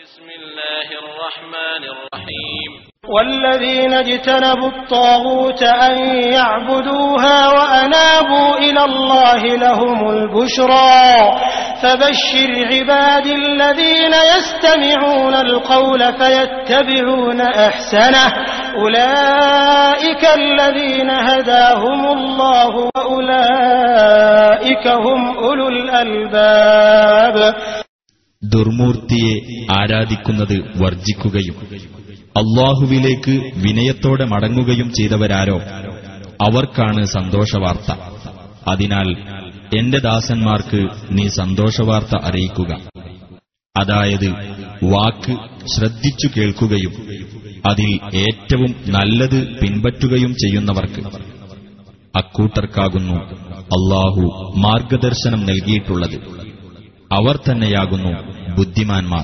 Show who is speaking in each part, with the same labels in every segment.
Speaker 1: بسم الله الرحمن الرحيم
Speaker 2: والذين اجتنبوا الطاغوت أن يعبدوها وأنابوا إلى الله لهم البشرى فبشر عبادي الذين يستمعون القول فيتبعون أحسنه أولئك الذين هداهم الله وأولئك هم أولو الألباب
Speaker 3: ദുർമൂർത്തിയെ ആരാധിക്കുന്നത് വർജിക്കുകയും അള്ളാഹുവിലേക്ക് വിനയത്തോടെ മടങ്ങുകയും ചെയ്തവരാരോ അവർക്കാണ് സന്തോഷവാർത്ത അതിനാൽ എന്റെ ദാസന്മാർക്ക് നീ സന്തോഷവാർത്ത അറിയിക്കുക അതായത് വാക്ക് ശ്രദ്ധിച്ചു കേൾക്കുകയും അതിൽ ഏറ്റവും നല്ലത് പിൻപറ്റുകയും ചെയ്യുന്നവർക്ക് അക്കൂട്ടർക്കാകുന്നു അള്ളാഹു മാർഗദർശനം നൽകിയിട്ടുള്ളത് അവർ തന്നെയാകുന്നു ബുദ്ധിമാന്മാർ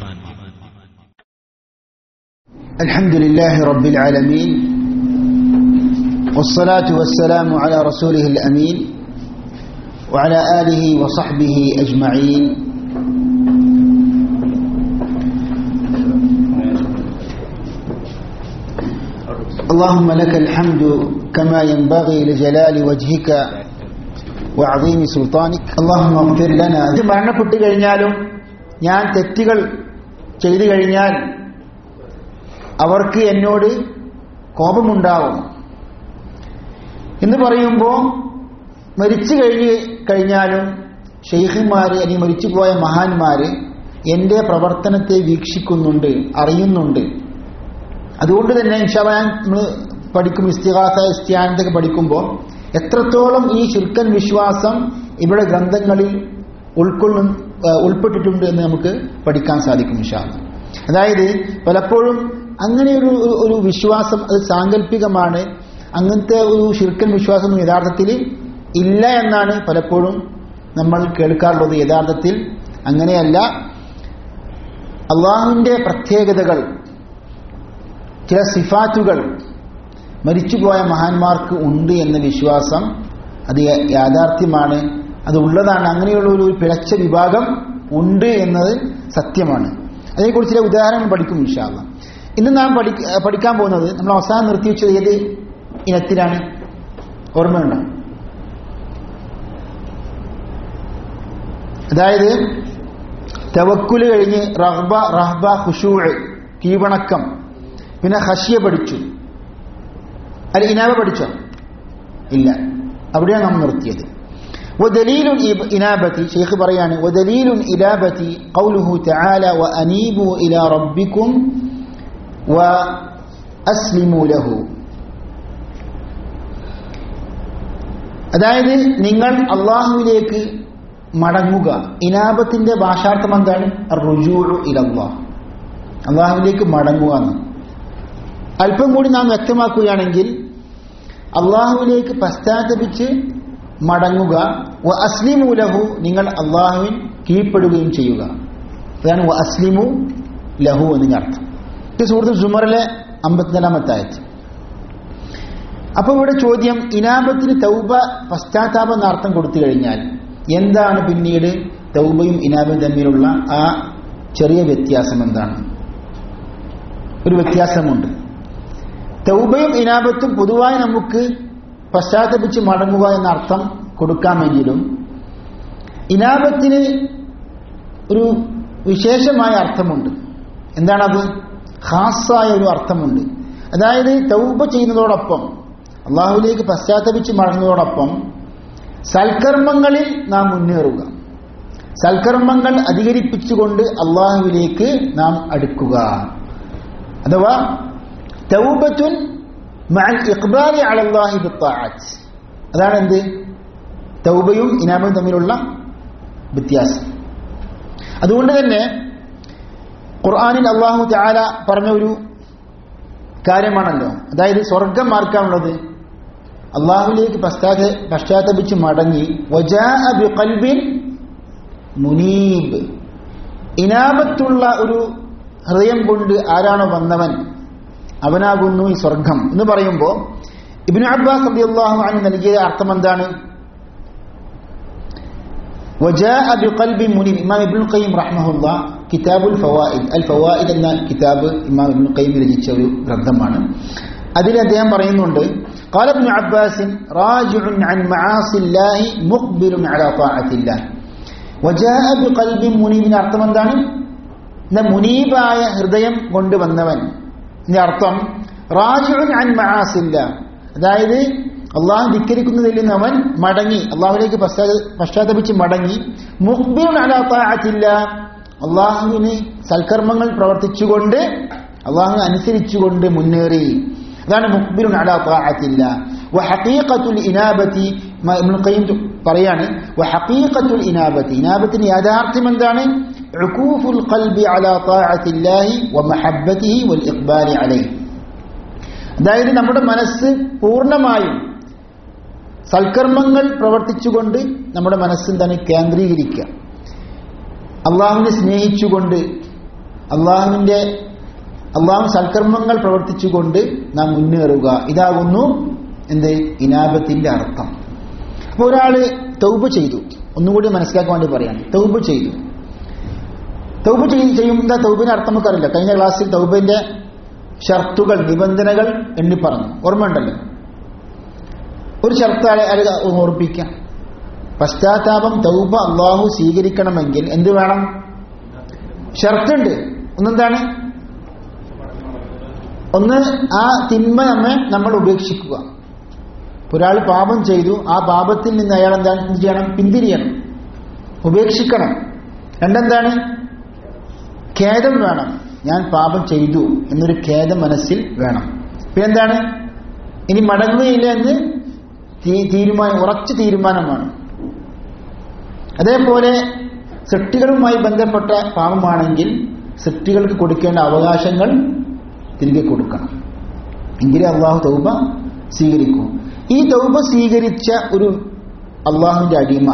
Speaker 4: الحمد لله رب العالمين والصلاة والسلام على رسوله الأمين وعلى آله وصحبه أجمعين اللهم لك الحمد كما ينبغي لجلال وجهك وعظيم سلطانك اللهم اغفر لنا ഇത് മരണപ്പെട്ടു കഴിഞ്ഞാലും ഞാൻ തെറ്റുകൾ ചെയ്തു കഴിഞ്ഞാൽ അവർക്ക് എന്നോട് കോപമുണ്ടാവും എന്ന് പറയുമ്പോൾ മരിച്ചു കഴിഞ്ഞ് കഴിഞ്ഞാലും ഷെയ്ഖുമാര് അല്ലെങ്കിൽ മരിച്ചുപോയ മഹാന്മാര് എന്റെ പ്രവർത്തനത്തെ വീക്ഷിക്കുന്നുണ്ട് അറിയുന്നുണ്ട് അതുകൊണ്ട് തന്നെ ഇൻഷാല്ല നമ്മൾ പഠിക്കും ഇസ്തിഹാസ ഇസ്ത്യാനത്തൊക്കെ പഠിക്കുമ്പോൾ എത്രത്തോളം ഈ ശുൽക്കൻ വിശ്വാസം ഇവിടെ ഗ്രന്ഥങ്ങളിൽ ഉൾക്കൊള്ളു ഉൾപ്പെട്ടിട്ടുണ്ട് എന്ന് നമുക്ക് പഠിക്കാൻ സാധിക്കും ഇൻഷാല്ല അതായത് പലപ്പോഴും അങ്ങനെ ഒരു ഒരു വിശ്വാസം അത് സാങ്കല്പികമാണ് അങ്ങനത്തെ ഒരു ശിർക്കൻ വിശ്വാസം യഥാർത്ഥത്തിൽ ഇല്ല എന്നാണ് പലപ്പോഴും നമ്മൾ കേൾക്കാറുള്ളത് യഥാർത്ഥത്തിൽ അങ്ങനെയല്ല അള്ളാഹുവിന്റെ പ്രത്യേകതകൾ ചില സിഫാറ്റുകൾ മരിച്ചുപോയ മഹാന്മാർക്ക് ഉണ്ട് എന്ന വിശ്വാസം അത് യാഥാർത്ഥ്യമാണ് അത് ഉള്ളതാണ് അങ്ങനെയുള്ള ഒരു പിഴച്ച വിഭാഗം ഉണ്ട് എന്നത് സത്യമാണ് അതിനെക്കുറിച്ച് ചില ഉദാഹരണങ്ങൾ പഠിക്കും ഇൻഷാല്ല ഇന്ന് നാം പഠി പഠിക്കാൻ പോകുന്നത് നമ്മൾ അവസാനം നിർത്തിവെച്ചത് ഏത് ഇനത്തിലാണ് ഓർമ്മയുണ്ടോ അതായത് തവക്കുല് കഴിഞ്ഞ് റഹ്ബ റഹ്ബ ഖുഷൂഴ് കീവണക്കം പിന്നെ ഹഷിയ പഠിച്ചു അല്ല ഇനാബ പഠിച്ചോ ഇല്ല അവിടെയാണ് നാം നിർത്തിയത് ودليل إنابتي شيخ برياني ودليل إنابتي قوله تعالى وأنيبوا إلى ربكم وأسلموا له അതായത് നിങ്ങൾ അള്ളാഹുവിലേക്ക് മടങ്ങുക ഇനാബത്തിന്റെ ഭാഷാർത്ഥം എന്താണ് റുജൂ ഇലല്ലാഹ് അള്ളാഹുവിലേക്ക് മടങ്ങുക എന്ന് അല്പം കൂടി നാം വ്യക്തമാക്കുകയാണെങ്കിൽ അള്ളാഹുവിലേക്ക് പശ്ചാത്തപിച്ച് മടങ്ങുക വ അസ്ലിമു ലഹു നിങ്ങൾ അള്ളാഹുവിൻ കീഴ്പ്പെടുകയും ചെയ്യുക അതാണ് വ അസ്ലിമു ലഹു എന്നതിന്റെ അർത്ഥം ഇത് സുഹൃത്ത് സുമറിലെ അമ്പത്തിനാലാമത്തെ ആയത് അപ്പൊ ഇവിടെ ചോദ്യം ഇനാബത്തിന് തൗബ പശ്ചാത്താപം എന്ന അർത്ഥം കൊടുത്തു കഴിഞ്ഞാൽ എന്താണ് പിന്നീട് തൗബയും ഇനാബയും തമ്മിലുള്ള ആ ചെറിയ വ്യത്യാസം എന്താണ് ഒരു വ്യത്യാസമുണ്ട് തൗബയും ഇനാബത്തും പൊതുവായി നമുക്ക് പശ്ചാത്തപിച്ച് മടങ്ങുക എന്ന അർത്ഥം കൊടുക്കാമെങ്കിലും ഇനാബത്തിന് ഒരു വിശേഷമായ അർത്ഥമുണ്ട് എന്താണത് ഖാസായ ഒരു അർത്ഥമുണ്ട് അതായത് തൗബ ചെയ്യുന്നതോടൊപ്പം അള്ളാഹുലേക്ക് പശ്ചാത്തപിച്ച് മടങ്ങുന്നതോടൊപ്പം സൽക്കർമ്മങ്ങളിൽ നാം മുന്നേറുക സൽക്കർമ്മങ്ങൾ അധികരിപ്പിച്ചുകൊണ്ട് അള്ളാഹുവിലേക്ക് നാം അടുക്കുക അഥവാ തൗബത്തുൻ മഅൽ ഇഖ്ബാലി അലല്ലാഹി ബിത്താഅത്ത് അതാണ് എന്ത് തൗബയും ഇനാമയും തമ്മിലുള്ള വ്യത്യാസം അതുകൊണ്ട് തന്നെ ഖുർആനിൽ അള്ളാഹു തആല പറഞ്ഞ ഒരു കാര്യമാണല്ലോ അതായത് സ്വർഗം ആർക്കാണുള്ളത് അള്ളാഹുലേക്ക് പശ്ചാത്ത പശ്ചാത്തപിച്ച് മടങ്ങി വജാഅ ബിഖൽബിൻ മുനീബ് ഇനാമത്തുള്ള ഒരു ഹൃദയം കൊണ്ട് ആരാണോ വന്നവൻ അവനാകുന്നു ഈ സ്വർഗം എന്ന് പറയുമ്പോൾ ഇബിന് അബ്ബാസ് അബി അള്ളാഹു അന് നൽകിയ അർത്ഥം എന്താണ് وجاء بقلب منيب ഇമാം ഇബ്നുൽ ഖയ്യിം റഹ്മഹുല്ല കിതാബുൽ ഫവായിദ് അൽ ഫവായിദ് എന്ന കിതാബ് ഇമാം ഇബ്നു ഖയ്യിം രചിച്ച ഒരു ഗ്രന്ഥമാണ് അതിൽ അദ്ദേഹം പറയുന്നുണ്ട് قال ابن عباس راجع عن معاصي الله مقبل على طاعة الله وجاء بقلب منيب അർത്ഥം എന്താണ് എന്ന മുനീബായ ഹൃദയം കൊണ്ടുവന്നവൻ ഇതിന്റെ അർത്ഥം റാജുൻ അൻ മആസില്ല അതായത് അള്ളാഹു ധിക്കരിക്കുന്നതിൽ നിന്ന് അവൻ മടങ്ങി അള്ളാഹുലേക്ക് പശ്ചാത്ത പശ്ചാത്തപിച്ച് മടങ്ങി മുഖ്ബിറുൻ അലാ താഅത്തില്ല അള്ളാഹുവിന് സൽക്കർമ്മങ്ങൾ പ്രവർത്തിച്ചുകൊണ്ട് അള്ളാഹു അനുസരിച്ചുകൊണ്ട് മുന്നേറി അതാണ് മുഖ്ബിറുൻ അലാ താഅത്തില്ല വഹഖീഖത്തുൽ ഇനാബത്തി ഇബ്നു ഖയ്യിം പറയാണ് വഹഖീഖത്തുൽ ഇനാബത്തി ഇനാബത്തിന്റെ യാഥാർത്ഥ്യം എന്താണ് ഉഖൂഫുൽ ഖൽബി അലാ താഅത്തില്ലാഹി വമഹബ്ബതിഹി വൽ ഇഖ്ബാലി അലൈഹി അതായത് നമ്മുടെ മനസ്സ് പൂർണ്ണമായും സൽക്കർമ്മങ്ങൾ പ്രവർത്തിച്ചുകൊണ്ട് നമ്മുടെ മനസ്സെന്താണ് കേന്ദ്രീകരിക്കുക അള്ളാഹുവിനെ സ്നേഹിച്ചുകൊണ്ട് അള്ളാഹുവിന്റെ അള്ളാഹു സൽക്കർമ്മങ്ങൾ പ്രവർത്തിച്ചുകൊണ്ട് നാം മുന്നേറുക ഇതാകുന്നു എന്ത് ഇനാപത്തിന്റെ അർത്ഥം അപ്പോൾ ഒരാള് തൗബ ചെയ്തു ഒന്നുകൂടി മനസ്സിലാക്കാൻ വേണ്ടി പറയാണ് തൗബ ചെയ്തു തൗബ ചെയ്ത് ചെയ്യുമ്പോൾ തൗബിന്റെ അർത്ഥം നമുക്കറിയില്ല കഴിഞ്ഞ ക്ലാസ്സിൽ തൗബിന്റെ ഷർത്തുകൾ നിബന്ധനകൾ എണ്ണി പറഞ്ഞു ഓർമ്മയുണ്ടല്ലോ ഒരു ഷർത്ത് അയാൾ ഓർപ്പിക്കാം പശ്ചാത്താപം തൗബ അള്ളാഹു സ്വീകരിക്കണമെങ്കിൽ എന്ത് വേണം ഷർത്തുണ്ട് ഒന്നെന്താണ് ഒന്ന് ആ തിന്മ നമ്മെ നമ്മൾ ഉപേക്ഷിക്കുക ഒരാൾ പാപം ചെയ്തു ആ പാപത്തിൽ നിന്ന് അയാൾ എന്താണ് എന്ത് ചെയ്യണം പിന്തിരിയണം ഉപേക്ഷിക്കണം രണ്ടെന്താണ് ഖേദം വേണം ഞാൻ പാപം ചെയ്തു എന്നൊരു ഖേദം മനസ്സിൽ വേണം പിന്നെന്താണ് ഇനി മടങ്ങുകയില്ല എന്ന് തീരുമാനം ഉറച്ച തീരുമാനമാണ് അതേപോലെ സൃഷ്ടികളുമായി ബന്ധപ്പെട്ട പാപമാണെങ്കിൽ സൃഷ്ടികൾക്ക് കൊടുക്കേണ്ട അവകാശങ്ങൾ തിരികെ കൊടുക്കണം എങ്കിലേ അള്ളാഹു തൗബ സ്വീകരിക്കൂ ഈ തൗബ സ്വീകരിച്ച ഒരു അള്ളാഹുവിന്റെ അടിമ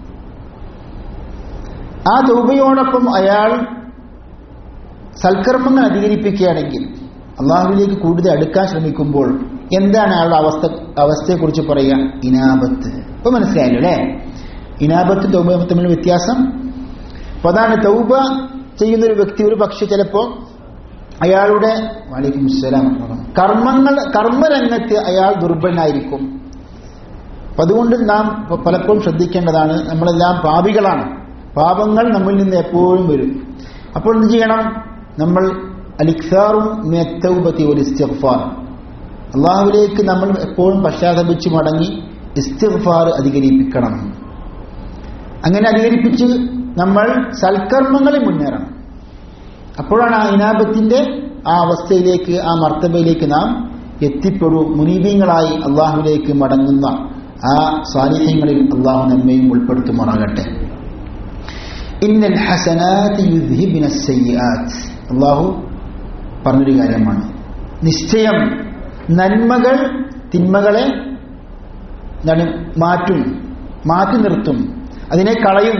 Speaker 4: ആ തൗബയോടൊപ്പം അയാൾ സൽക്കർമ്മങ്ങൾ അധികരിപ്പിക്കുകയാണെങ്കിൽ അള്ളാഹുവിലേക്ക് കൂടുതൽ അടുക്കാൻ ശ്രമിക്കുമ്പോൾ എന്താണ് അയാളുടെ അവസ്ഥ അവസ്ഥയെക്കുറിച്ച് പറയുക ഇനാബത്ത് ഇപ്പൊ മനസ്സിലായല്ലോ അല്ലേ ഇനാബത്ത് തൗബ തമ്മിൽ വ്യത്യാസം അപ്പൊ അതാണ് തൗബ ചെയ്യുന്ന ഒരു വ്യക്തി ഒരു പക്ഷെ ചിലപ്പോ അയാളുടെ വാലിക്കും ഇസ്ലാം കർമ്മങ്ങൾ കർമ്മരംഗത്ത് അയാൾ ദുർബലനായിരിക്കും അപ്പൊ അതുകൊണ്ട് നാം പലപ്പോഴും ശ്രദ്ധിക്കേണ്ടതാണ് നമ്മളെല്ലാം പാപികളാണ് പാപങ്ങൾ നമ്മിൽ നിന്ന് എപ്പോഴും വരും അപ്പോൾ എന്ത് ചെയ്യണം നമ്മൾ അലിഖാറും മെത്തൗബത്തി ഒരു ഇസ്തിഗ്ഫാർ അള്ളാഹുവിലേക്ക് നമ്മൾ എപ്പോഴും പശ്ചാത്തപിച്ച് മടങ്ങി ഇസ്തിഗ്ഫാർ അധികരിപ്പിക്കണം അങ്ങനെ അധികരിപ്പിച്ച് നമ്മൾ സൽക്കർമ്മങ്ങളിൽ മുന്നേറണം അപ്പോഴാണ് ആ ഇനാബത്തിന്റെ ആ അവസ്ഥയിലേക്ക് ആ മർത്തബയിലേക്ക് നാം എത്തിപ്പെടൂ മുനീബീങ്ങളായി അള്ളാഹുവിലേക്ക് മടങ്ങുന്ന ആ സാന്നിധ്യങ്ങളിൽ അള്ളാഹു നമ്മയും ഉൾപ്പെടുത്തുമാറാകട്ടെ ഇന്നൽ ഹസനാത്ത് യുദ്ധിബിന സയ്യാത്ത് അള്ളാഹു പറഞ്ഞൊരു കാര്യമാണ് നിശ്ചയം നന്മകൾ തിന്മകളെ എന്താണ് മാറ്റും മാറ്റി നിർത്തും അതിനെ കളയും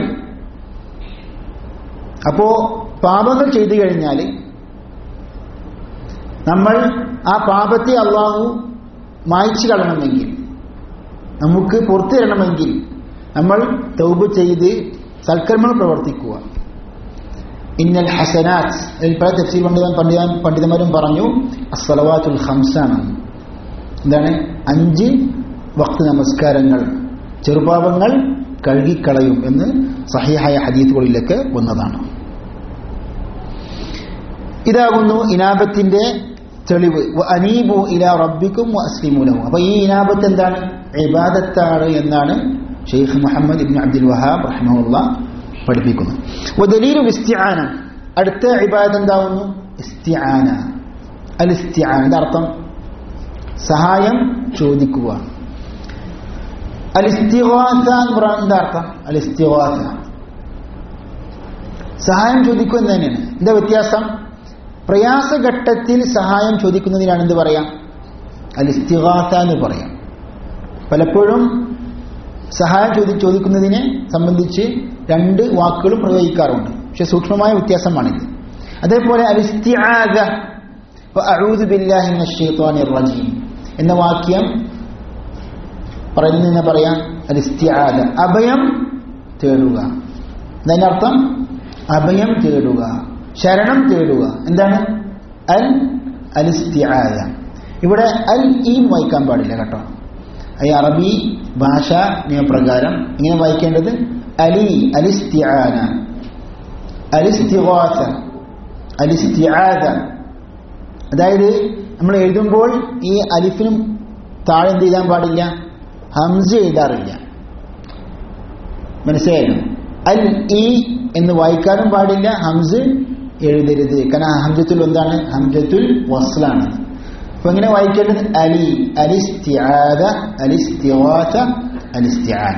Speaker 4: അപ്പോ പാപങ്ങൾ ചെയ്തു കഴിഞ്ഞാൽ നമ്മൾ ആ പാപത്തെ അള്ളാഹു മായ്ച്ചു കളയണമെങ്കിൽ നമുക്ക് പുറത്തു തരണമെങ്കിൽ നമ്മൾ തൗബ് ചെയ്ത് സൽക്കർമ്മങ്ങൾ പ്രവർത്തിക്കുക ഇന്നൽ ഹസനാത്ത് അതിൽ പല തെഫ്സീർ പണ്ഡിതൻ പണ്ഡിതൻ പണ്ഡിതന്മാരും പറഞ്ഞു അസ്സലവാത്തുൽ ഹംസാണ് എന്താണ് അഞ്ച് വക്ത് നമസ്കാരങ്ങൾ ചെറുപാപങ്ങൾ കഴുകിക്കളയും എന്ന് സഹിഹായ ഹദീത്തുകളിലേക്ക് വന്നതാണ് ഇതാകുന്നു ഇനാബത്തിന്റെ തെളിവ് അനീബു ഇല റബ്ബിക്കും അസ്ലിമുലഹു അപ്പൊ ഈ ഇനാബത്ത് എന്താണ് ഇബാദത്താണ് എന്നാണ് ഷെയ്ഖ് മുഹമ്മദ് ഇബ്ൻ അബ്ദുൽ വഹാബ് റഹ്മുള്ള പഠിപ്പിക്കുന്നു ദലീലു ഇസ്തിആന അടുത്ത ഇബാദത്ത് എന്താവുന്നു ഇസ്തിആന അൽ ഇസ്തിആന അർത്ഥം സഹായം ചോദിക്കുക അൽ ഇസ്തിഗാസ എന്ന് പറഞ്ഞാൽ എന്താ അർത്ഥം അൽ ഇസ്തിഗാസ സഹായം ചോദിക്കുക എന്ന് തന്നെയാണ് എന്താ വ്യത്യാസം പ്രയാസഘട്ടത്തിൽ സഹായം ചോദിക്കുന്നതിനാണ് എന്ത് പറയാം അൽ ഇസ്തിഗാസ എന്ന് പറയാം പലപ്പോഴും സഹായം ചോദി ചോദിക്കുന്നതിനെ സംബന്ധിച്ച് രണ്ട് വാക്കുകളും പ്രയോഗിക്കാറുണ്ട് പക്ഷെ സൂക്ഷ്മമായ വ്യത്യാസമാണിത് അതേപോലെ അലിസ്തിആദ അഊദു ബില്ലാഹി മിനശ് ശൈത്വാനിർ റജീം എന്ന വാക്യം പറയുന്നതിനെ പറയാം അലിസ്തിആദ അഭയം തേടുക അതിനർത്ഥം അഭയം തേടുക ശരണം തേടുക എന്താണ് അൽ അലിസ്തിആദ ഇവിടെ അൽ ഈ വായിക്കാൻ പാടില്ല കേട്ടോ ഈ അറബി ഭാഷ നിയമപ്രകാരം ഇങ്ങനെ വായിക്കേണ്ടത് അലി അലിസ്തിആന അലിസ്തിഗാസ അലിസ്തിആദ അതായത് നമ്മൾ എഴുതുമ്പോൾ ഈ അലിഫിനും താഴെ എന്ത് എഴുതാൻ പാടില്ല ഹംസ എഴുതാറില്ല മനസ്സിലായല്ലോ അൽ ഇ എന്ന് വായിക്കാനും പാടില്ല ഹംസ് എഴുതരുത് കാരണം ഹംസത്തുൽ എന്താണ് ഹംസത്തുൽ വസ്ലാണ് അപ്പൊ എങ്ങനെ വായിക്കേണ്ടത് അലി അലിസ്തിആദ അലിസ്തിഗാസ അലിസ്തിആന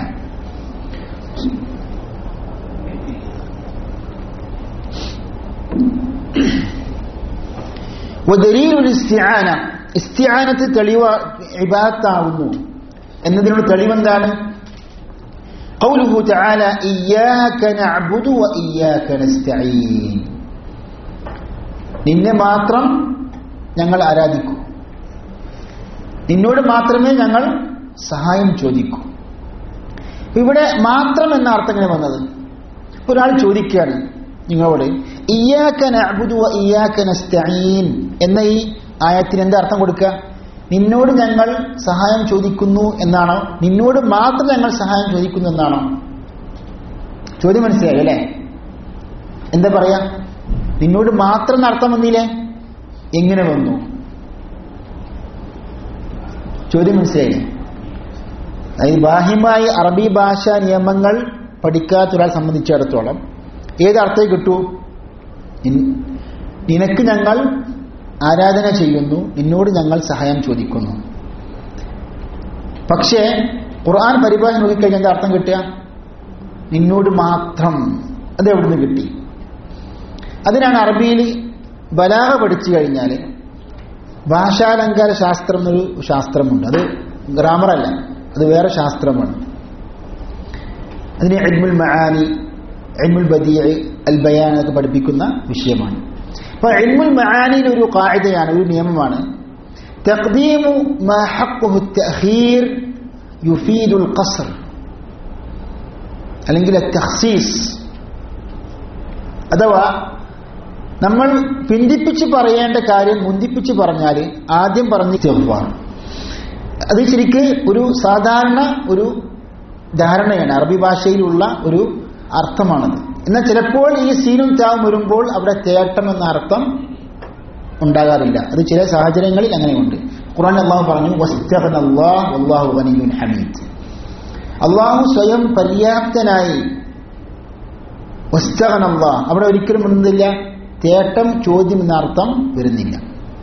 Speaker 4: വദലീലുൽ ഇസ്തിആന ഇസ്തിആനത്ത് തെളിവ ഇബാദത്താവുന്നു എന്നതിനുള്ള തെളിവെന്താണ് قوله تعالى إياك نعبد وإياك نستعين നിന്നെ മാത്രം ഞങ്ങൾ ആരാധിക്കൂ നിന്നോട് മാത്രമേ ഞങ്ങൾ സഹായം ചോദിക്കൂ ഇവിടെ മാത്രം എന്ന അർത്ഥം എങ്ങനെ വന്നത് ഒരാൾ ചോദിക്കുകയാണ് നിങ്ങളോട് ഇയാക്കൻ അബുദു ഇയാക്കൻ നസ്തഈൻ എന്ന ഈ ആയത്തിന് എന്താ അർത്ഥം കൊടുക്കുക നിന്നോട് ഞങ്ങൾ സഹായം ചോദിക്കുന്നു എന്നാണോ നിന്നോട് മാത്രം ഞങ്ങൾ സഹായം ചോദിക്കുന്നു എന്നാണോ ചോദ്യം മനസ്സിലായി അല്ലേ എന്താ പറയാ നിന്നോട് മാത്രം എന്ന അർത്ഥം വന്നില്ലേ എങ്ങനെ വന്നു ചോദ്യം മനസ്സിലായില്ലേ അതായത് ബാഹ്യമായി അറബി ഭാഷാ നിയമങ്ങൾ പഠിക്കാത്ത ഒരാളെ സംബന്ധിച്ചിടത്തോളം ഏതർത്ഥം കിട്ടൂ നിൻ- നിനക്ക് ഞങ്ങൾ ആരാധന ചെയ്യുന്നു നിന്നോട് ഞങ്ങൾ സഹായം ചോദിക്കുന്നു പക്ഷേ ഖുർആൻ പരിഭാഷ നോക്കിക്കഴിഞ്ഞാൽ എന്താ അർത്ഥം കിട്ടുക നിന്നോട് മാത്രം അത് എവിടുന്ന് കിട്ടി അതിനാണ് അറബിയിൽ ബലാഹ പഠിച്ചു കഴിഞ്ഞാൽ ഭാഷാലങ്കാര ശാസ്ത്രം എന്നൊരു ശാസ്ത്രമുണ്ട് അത് ഗ്രാമറല്ല അത് വേറെ ശാസ്ത്രമാണ് അതിന് എൽമുൽ മഹാനി എൽമുൽ ബദീ അൽ ബയാൻ എന്നൊക്കെ പഠിപ്പിക്കുന്ന വിഷയമാണ് അപ്പൊ എൽമുൽ മഹാനിയിൽ ഒരു കായികയാണ് ഒരു നിയമമാണ് تقديم ما حقه التأخير يفيد القصر അല്ലെങ്കിൽ തഖ്സീസ് അഥവാ നമ്മൾ പിന്തിപ്പിച്ച് പറയേണ്ട കാര്യം മുന്തിപ്പിച്ച് പറഞ്ഞാൽ ആദ്യം പറഞ്ഞ് ചെവ്വാണ് അത് ശരിക്ക് ഒരു സാധാരണ ഒരു ധാരണയാണ് അറബി ഭാഷയിലുള്ള ഒരു അർത്ഥമാണത് എന്നാൽ ചിലപ്പോൾ ഈ സീനും താവും വരുമ്പോൾ അവിടെ തേട്ടം എന്ന അർത്ഥം ഉണ്ടാകാറില്ല അത് ചില സാഹചര്യങ്ങളിൽ അങ്ങനെയുണ്ട് ഖുർആൻ അള്ളാഹു പറഞ്ഞു "വസ്തഗ്ന അല്ലാഹ് വല്ലാഹു ഗനിയ്യുൻ ഹമീദ് അള്ളാഹു സ്വയം പര്യാപ്തനായി വസ്തഗ്ന അല്ലാഹ് അവിടെ ഒരിക്കലും എന്തില്ല തേട്ടം ചോദ്യം എന്ന അർത്ഥം വരുന്നില്ല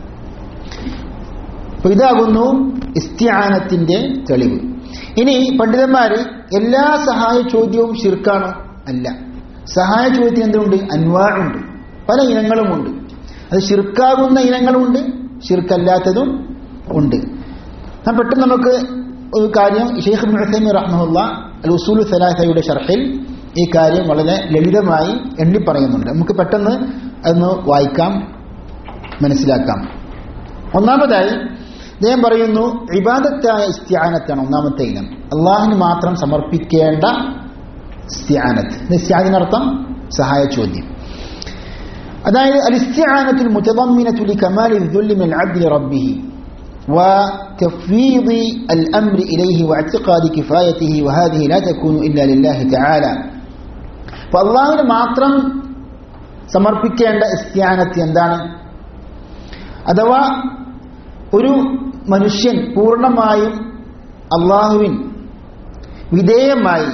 Speaker 4: അപ്പൊ ഇതാകുന്നു ഇസ്തിയാനത്തിന്റെ തെളിവ് ഇനി പണ്ഡിതന്മാര് എല്ലാ സഹായ ചോദ്യവും ശിർക്കാണോ അല്ല സഹായ ചോദ്യത്തിന് എന്തുണ്ട് അൻവാറുണ്ട് പല ഇനങ്ങളുമുണ്ട് അത് ശിർക്കാകുന്ന ഇനങ്ങളുമുണ്ട് ശിർക്കല്ലാത്തതും ഉണ്ട് ഞാൻ പെട്ടെന്ന് നമുക്ക് ഒരു കാര്യം ഷെയ്ഖ് മുഹമ്മദ് റഹ്മുല്ല അൽ ഉസൂലു സലാഹയുടെ ഷർഹിൽ ഈ കാര്യം വളരെ ലളിതമായി എണ്ണി പറയുന്നുണ്ട് നമുക്ക് പെട്ടെന്ന് അതൊന്ന് വായിക്കാം മനസ്സിലാക്കാം ഒന്നാമതായി അദ്ദേഹം പറയുന്നു ഇബാദത്തായ ഇസ്ത്യാനത്താണ് ഒന്നാമത്തെ ഇനം അള്ളാഹിന് മാത്രം സമർപ്പിക്കേണ്ട ഇസ്ത്യാനത്ത് ഇസ്ത്യാനത്തിനർത്ഥം സഹായ ചോദ്യം അതായത് الاستعانة المتضمنة لكمال الذل من العبد لربه وتفويض الأمر إليه واعتقاد كفايته وهذه لا تكون إلا لله تعالى فالله മാത്രം സമർപ്പിക്കേണ്ട ഇസ്ത്യാനത്ത് എന്താണ് അഥവാ ഒരു മനുഷ്യൻ പൂർണ്ണമായും അള്ളാഹുവിൻ വിധേയമായി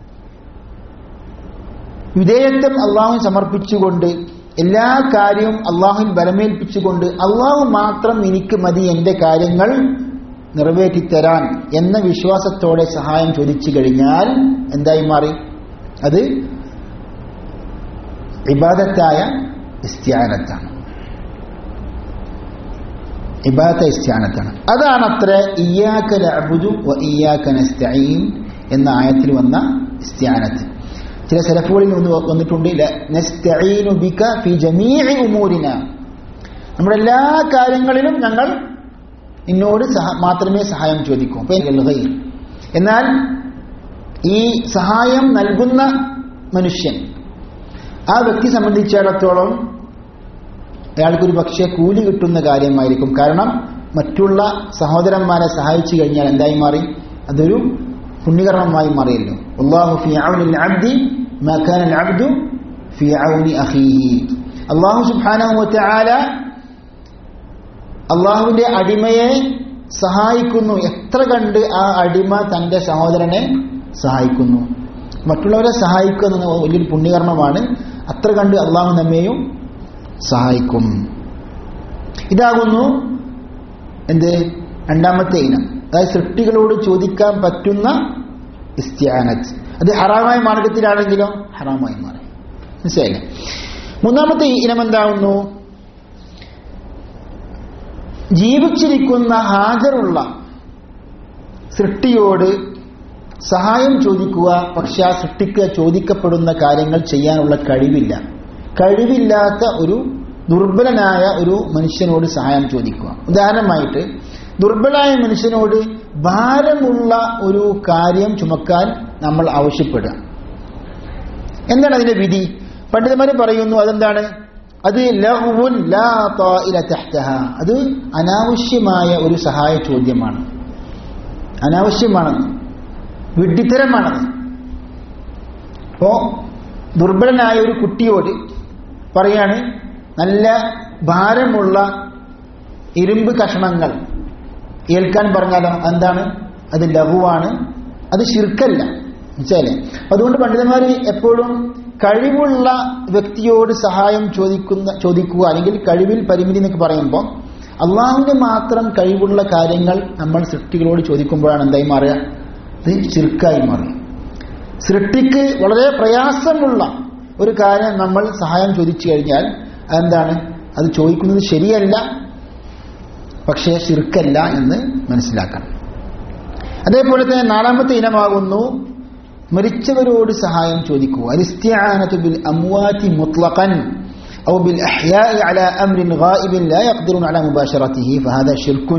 Speaker 4: വിധേയത്വം അള്ളാഹുവിന് സമർപ്പിച്ചുകൊണ്ട് എല്ലാ കാര്യവും അള്ളാഹുവിൽ ബലമേൽപ്പിച്ചുകൊണ്ട് അള്ളാഹു മാത്രം എനിക്ക് മതി എൻ്റെ കാര്യങ്ങൾ നിറവേറ്റിത്തരാൻ എന്ന വിശ്വാസത്തോടെ സഹായം ചോദിച്ചു കഴിഞ്ഞാൽ എന്തായി മാറി അത് ഇബാദത്തായ ഇസ്ത്യാനത്താണ് ഇബാദത്ത ഇസ്ത്യാനത്താണ് അതാണ് അത്ര ഇയാക്ക ലഅബുദു വ ഇയാക്ക നസ്തഈൻ എന്ന ആയത്തിൽ വന്ന ഇസ്ത്യാനത്ത് ചില സെലഫുകളിൽ ഒന്ന് വന്നിട്ടുണ്ട് ല- നസ്തഈനു ബിക ഫി ജമീഇ ഉമൂരിന നമ്മുടെ എല്ലാ കാര്യങ്ങളിലും ഞങ്ങൾ നിന്നോട് സഹ- മാത്രമേ സഹായം ചോദിക്കൂ അപ്പൊ ഇതിൽ ഗൈർ. എന്നാൽ ഈ സഹായം നൽകുന്ന മനുഷ്യൻ ആ വ്യക്തി സംബന്ധിച്ചിടത്തോളം അയാൾക്കൊരു പക്ഷേ കൂലി കിട്ടുന്ന കാര്യമായിരിക്കും കാരണം മറ്റുള്ള സഹോദരന്മാരെ സഹായിച്ചു കഴിഞ്ഞാൽ എന്തായി മാറി അതൊരു പുണ്യകർമ്മമായി മാറിയല്ലോ അള്ളാഹു ഫി ഔനിൽ അബ്ദി മാ കാന അൽ അബ്ദു ഫി ഔനി അഖീഹി അള്ളാഹു സുബ്ഹാനഹു വതആല അള്ളാഹുവിന്റെ അടിമയെ സഹായിക്കുന്നു എത്ര കണ്ട് ആ അടിമ തന്റെ സഹോദരനെ സഹായിക്കുന്നു മറ്റുള്ളവരെ സഹായിക്കുക എന്നത് വലിയൊരു പുണ്യകർമ്മമാണ് അത്ര കണ്ട് അള്ളാഹു നമ്മെയും സഹായിക്കും ഇതാകുന്നു എന്ത് രണ്ടാമത്തെ ഇനം അതായത് സൃഷ്ടികളോട് ചോദിക്കാൻ പറ്റുന്ന ഇസ്ത്യാനത്ത് അത് ഹറാമായ മാർഗത്തിലാണെങ്കിലോ ഹറാമായി മാറി മനസ്സിലായില്ലേ മൂന്നാമത്തെ ഇനം എന്താവുന്നു ജീവിച്ചിരിക്കുന്ന ഹാജറുള്ള സൃഷ്ടിയോട് സഹായം ചോദിക്കുക പക്ഷെ ആ സൃഷ്ടിക്ക് ചോദിക്കപ്പെടുന്ന കാര്യങ്ങൾ ചെയ്യാനുള്ള കഴിവില്ല കഴിവില്ലാത്ത ഒരു ദുർബലനായ ഒരു മനുഷ്യനോട് സഹായം ചോദിക്കുക ഉദാഹരണമായിട്ട് ദുർബലായ മനുഷ്യനോട് ഭാരമുള്ള ഒരു കാര്യം ചുമക്കാൻ നമ്മൾ ആവശ്യപ്പെടുക എന്താണ് അതിന്റെ വിധി പണ്ഡിതന്മാർ പറയുന്നു അതെന്താണ് അത് ലഹുവുൻ ലാ തായില തഹ്തഹ അത് അനാവശ്യമായ ഒരു സഹായ ചോദ്യമാണ് അനാവശ്യമാണെന്ന് വിഡ്ഢിത്തരമാണത് അപ്പോ ദുർബലനായ ഒരു കുട്ടിയോട് പറയാണ് നല്ല ഭാരമുള്ള ഇരുമ്പ് കഷണങ്ങൾ ഏൽക്കാൻ പറഞ്ഞാലോ എന്താണ് അത് ലഘുവാണ് അത് ശിർക്കല്ല മനസ്സിലായില്ലേ അതുകൊണ്ട് പണ്ഡിതന്മാർ എപ്പോഴും കഴിവുള്ള വ്യക്തിയോട് സഹായം ചോദിക്കുന്ന ചോദിക്കുക അല്ലെങ്കിൽ കഴിവിൽ പരിമിതി എന്നൊക്കെ പറയുമ്പോൾ അള്ളാഹുവിന്റെ മാത്രം കഴിവുള്ള കാര്യങ്ങൾ നമ്മൾ സൃഷ്ടികളോട് ചോദിക്കുമ്പോഴാണ് എന്തായി മാറുക ഇത് ചിർക്കായി മാറുക സൃഷ്ടിക്ക് വളരെ പ്രയാസമുള്ള ഒരു കാര്യം നമ്മൾ സഹായം ചോദിച്ചു കഴിഞ്ഞാൽ അതെന്താണ് അത് ചോദിക്കുന്നത് ശരിയല്ല പക്ഷേ ശിർക്കല്ല എന്ന് മനസ്സിലാക്കണം അതേപോലെ തന്നെ നാലാമത്തെ ഇനമാകുന്നു മരിച്ചവരോട് സഹായം ചോദിക്കുക അലിസ്ത്യാനത്തു ബിൽ അംവാതി മുത്ലഖൻ أو بالإحياء على أمر غائب لا يقدرون على مباشرته فهذا شرك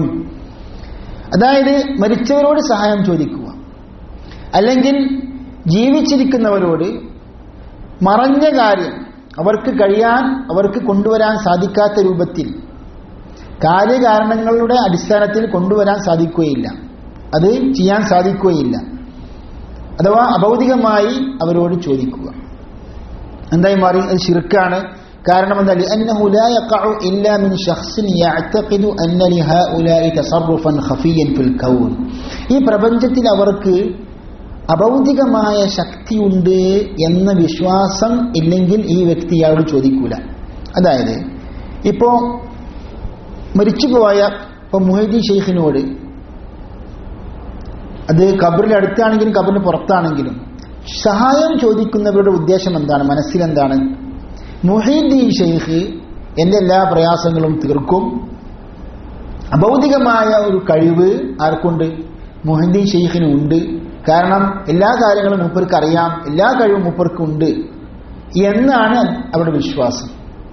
Speaker 4: അതായത് മരിച്ചവരോട് സഹായം ചോദിക്കുക അല്ലെങ്കിൽ ജീവിച്ചിരിക്കുന്നവരോട് മറഞ്ഞ കാര്യം അവർക്ക് കഴിയാൻ അവർക്ക് കൊണ്ടുവരാൻ സാധിക്കാത്ത രൂപത്തിൽ കാര്യകാരണങ്ങളുടെ അടിസ്ഥാനത്തിൽ കൊണ്ടുവരാൻ സാധിക്കുകയില്ല അത് ചെയ്യാൻ സാധിക്കുകയില്ല അഥവാ അഭൗതികമായി അവരോട് ചോദിക്കുക എന്തായി മാറി അത് ശിർക്കാണ് കാരണം എന്താ لأنه لا يقع إلا من شخص يعتقد أن لهؤلاء تصرفا خفيا في الكون ഈ പ്രപഞ്ചത്തിൽ അവർക്ക് അഭൗതികമായ ശക്തിയുണ്ട് എന്ന വിശ്വാസം ഇല്ലെങ്കിൽ ഈ വ്യക്തി അയാളോട് ചോദിക്കൂല അതായത് ഇപ്പോ മരിച്ചുപോയ ഇപ്പൊ മുഹീദ്ദീൻ ഷെയ്ഖിനോട് അത് കബറിൽ അടുത്താണെങ്കിലും കബറിന് പുറത്താണെങ്കിലും സഹായം ചോദിക്കുന്നവരുടെ ഉദ്ദേശം എന്താണ് മനസ്സിലെന്താണ് മുഹീദ്ദീൻ ഷെയ്ഖ് എൻ്റെ എല്ലാ പ്രയാസങ്ങളും തീർക്കും അഭൗതികമായ ഒരു കഴിവ് ആർക്കുണ്ട് മുഹീദ്ദീൻ ഷെയ്ഖിന് ഉണ്ട് കാരണം എല്ലാ കാര്യങ്ങളും മൂപ്പർക്ക് അറിയാം എല്ലാ കഴിവും മൂപ്പർക്ക് ഉണ്ട് എന്നാണ് അവരുടെ വിശ്വാസം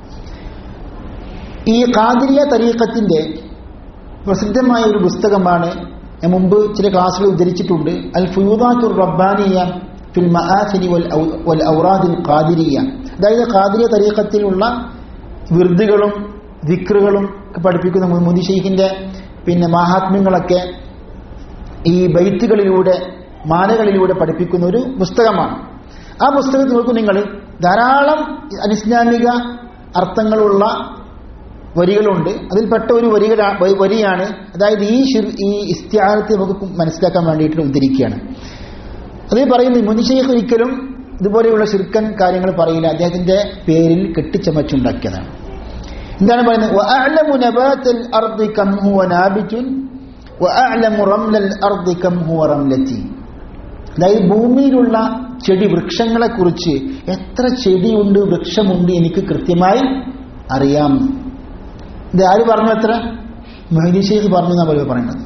Speaker 4: ഈ കാതിരിയ തരീഖത്തിന്റെ പ്രസിദ്ധമായ ഒരു പുസ്തകമാണ് ഞാൻ മുമ്പ് ചില ക്ലാസ്സുകൾ ഉദ്ധരിച്ചിട്ടുണ്ട് അൽ ഫുയൂദാത്തുർ റബ്ബാനിയ ഫിൽ മആസിനി വൽ ഔ- വൽ ഔറാദിൽ ഖാദിരിയ അതായത് ഖാദിരിയ തരീഖത്തിലുള്ള വിർദുകളും ദിക്റുകളും ഒക്കെ പഠിപ്പിക്കുന്ന മുതി ഷെയ്ഖിന്റെ പിന്നെ മഹാത്മ്യങ്ങളൊക്കെ ഈ ബൈത്തുകളിലൂടെ മാലകളിലൂടെ പഠിപ്പിക്കുന്ന ഒരു പുസ്തകമാണ് ആ പുസ്തകത്തിൽ നോക്കൂ നിങ്ങൾ ധാരാളം അനിസ്ലാമിക അർത്ഥങ്ങളുള്ള വരികളുണ്ട് അതിൽപ്പെട്ട ഒരു വരികള വ- വരിയാണ് അതായത് ഈ ഷിർ- ഈ ഇസ്ത്യാനത്തെ നമുക്ക് മനസ്സിലാക്കാൻ വേണ്ടിയിട്ട് ഉദ്ധരിക്കുകയാണ് അത് പറയുന്നു മുനിഷേഖ് ഒരിക്കലും ഇതുപോലെയുള്ള ശിർക്കൻ കാര്യങ്ങൾ പറയില്ല അദ്ദേഹത്തിന്റെ പേരിൽ കെട്ടിച്ചമച്ചുണ്ടാക്കിയതാണ് എന്താണ് പറയുന്നത് وأعلم نبات الأرض كم هو نابت وأعلم رمل الأرض كم هو رملتي അതായത് ഭൂമിയിലുള്ള ചെടി വൃക്ഷങ്ങളെ കുറിച്ച് എത്ര ചെടിയുണ്ട് വൃക്ഷമുണ്ട് എനിക്ക് കൃത്യമായി അറിയാം ഇത് ആര് പറഞ്ഞു എത്ര മൊഹീദി ഷെയ്ഖ് പറഞ്ഞു എന്നാ പോലെ പറയുന്നത്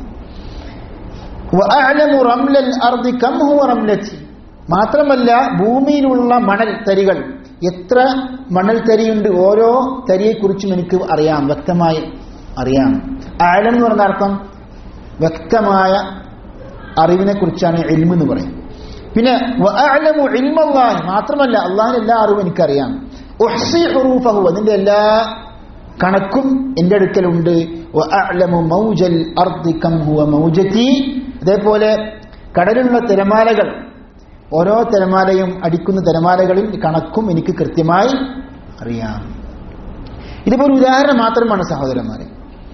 Speaker 4: وأعلم رمل الأرض كم هو رملتي മാത്രമല്ല ഭൂമിയിലുള്ള മണൽ തരികൾ എത്ര മണൽ തരിയുണ്ട് ഓരോ തരിയെക്കുറിച്ചും എനിക്ക് അറിയാം വ്യക്തമായി അറിയാം ആഴം എന്ന് പറഞ്ഞ അർത്ഥം വ്യക്തമായ അറിവിനെ കുറിച്ചാണ് എൽമ് എന്ന് പറയും പിന്നെ വഅഅലമു ഇൽമല്ലാഹ് മാത്രമല്ല അള്ളാഹിന്റെ എല്ലാ അറിവും എനിക്കറിയാം ഉഹ്സി ഹുറൂഫഹു അതിന്റെ എല്ലാ കണക്കും എൻ്റെ അടുക്കലുണ്ട് വഅഅലമു മൗജൽ അർദി കം ഹുവ മൗജതി അതേപോലെ കടലിലുള്ള തിരമാലകൾ ഓരോ തിരമാലയും അടിക്കുന്ന തിരമാലകളിൽ കണക്കും എനിക്ക് കൃത്യമായി അറിയാം ഇതിപ്പോ ഒരു ഉദാഹരണം മാത്രമാണ് സഹോദരന്മാരെ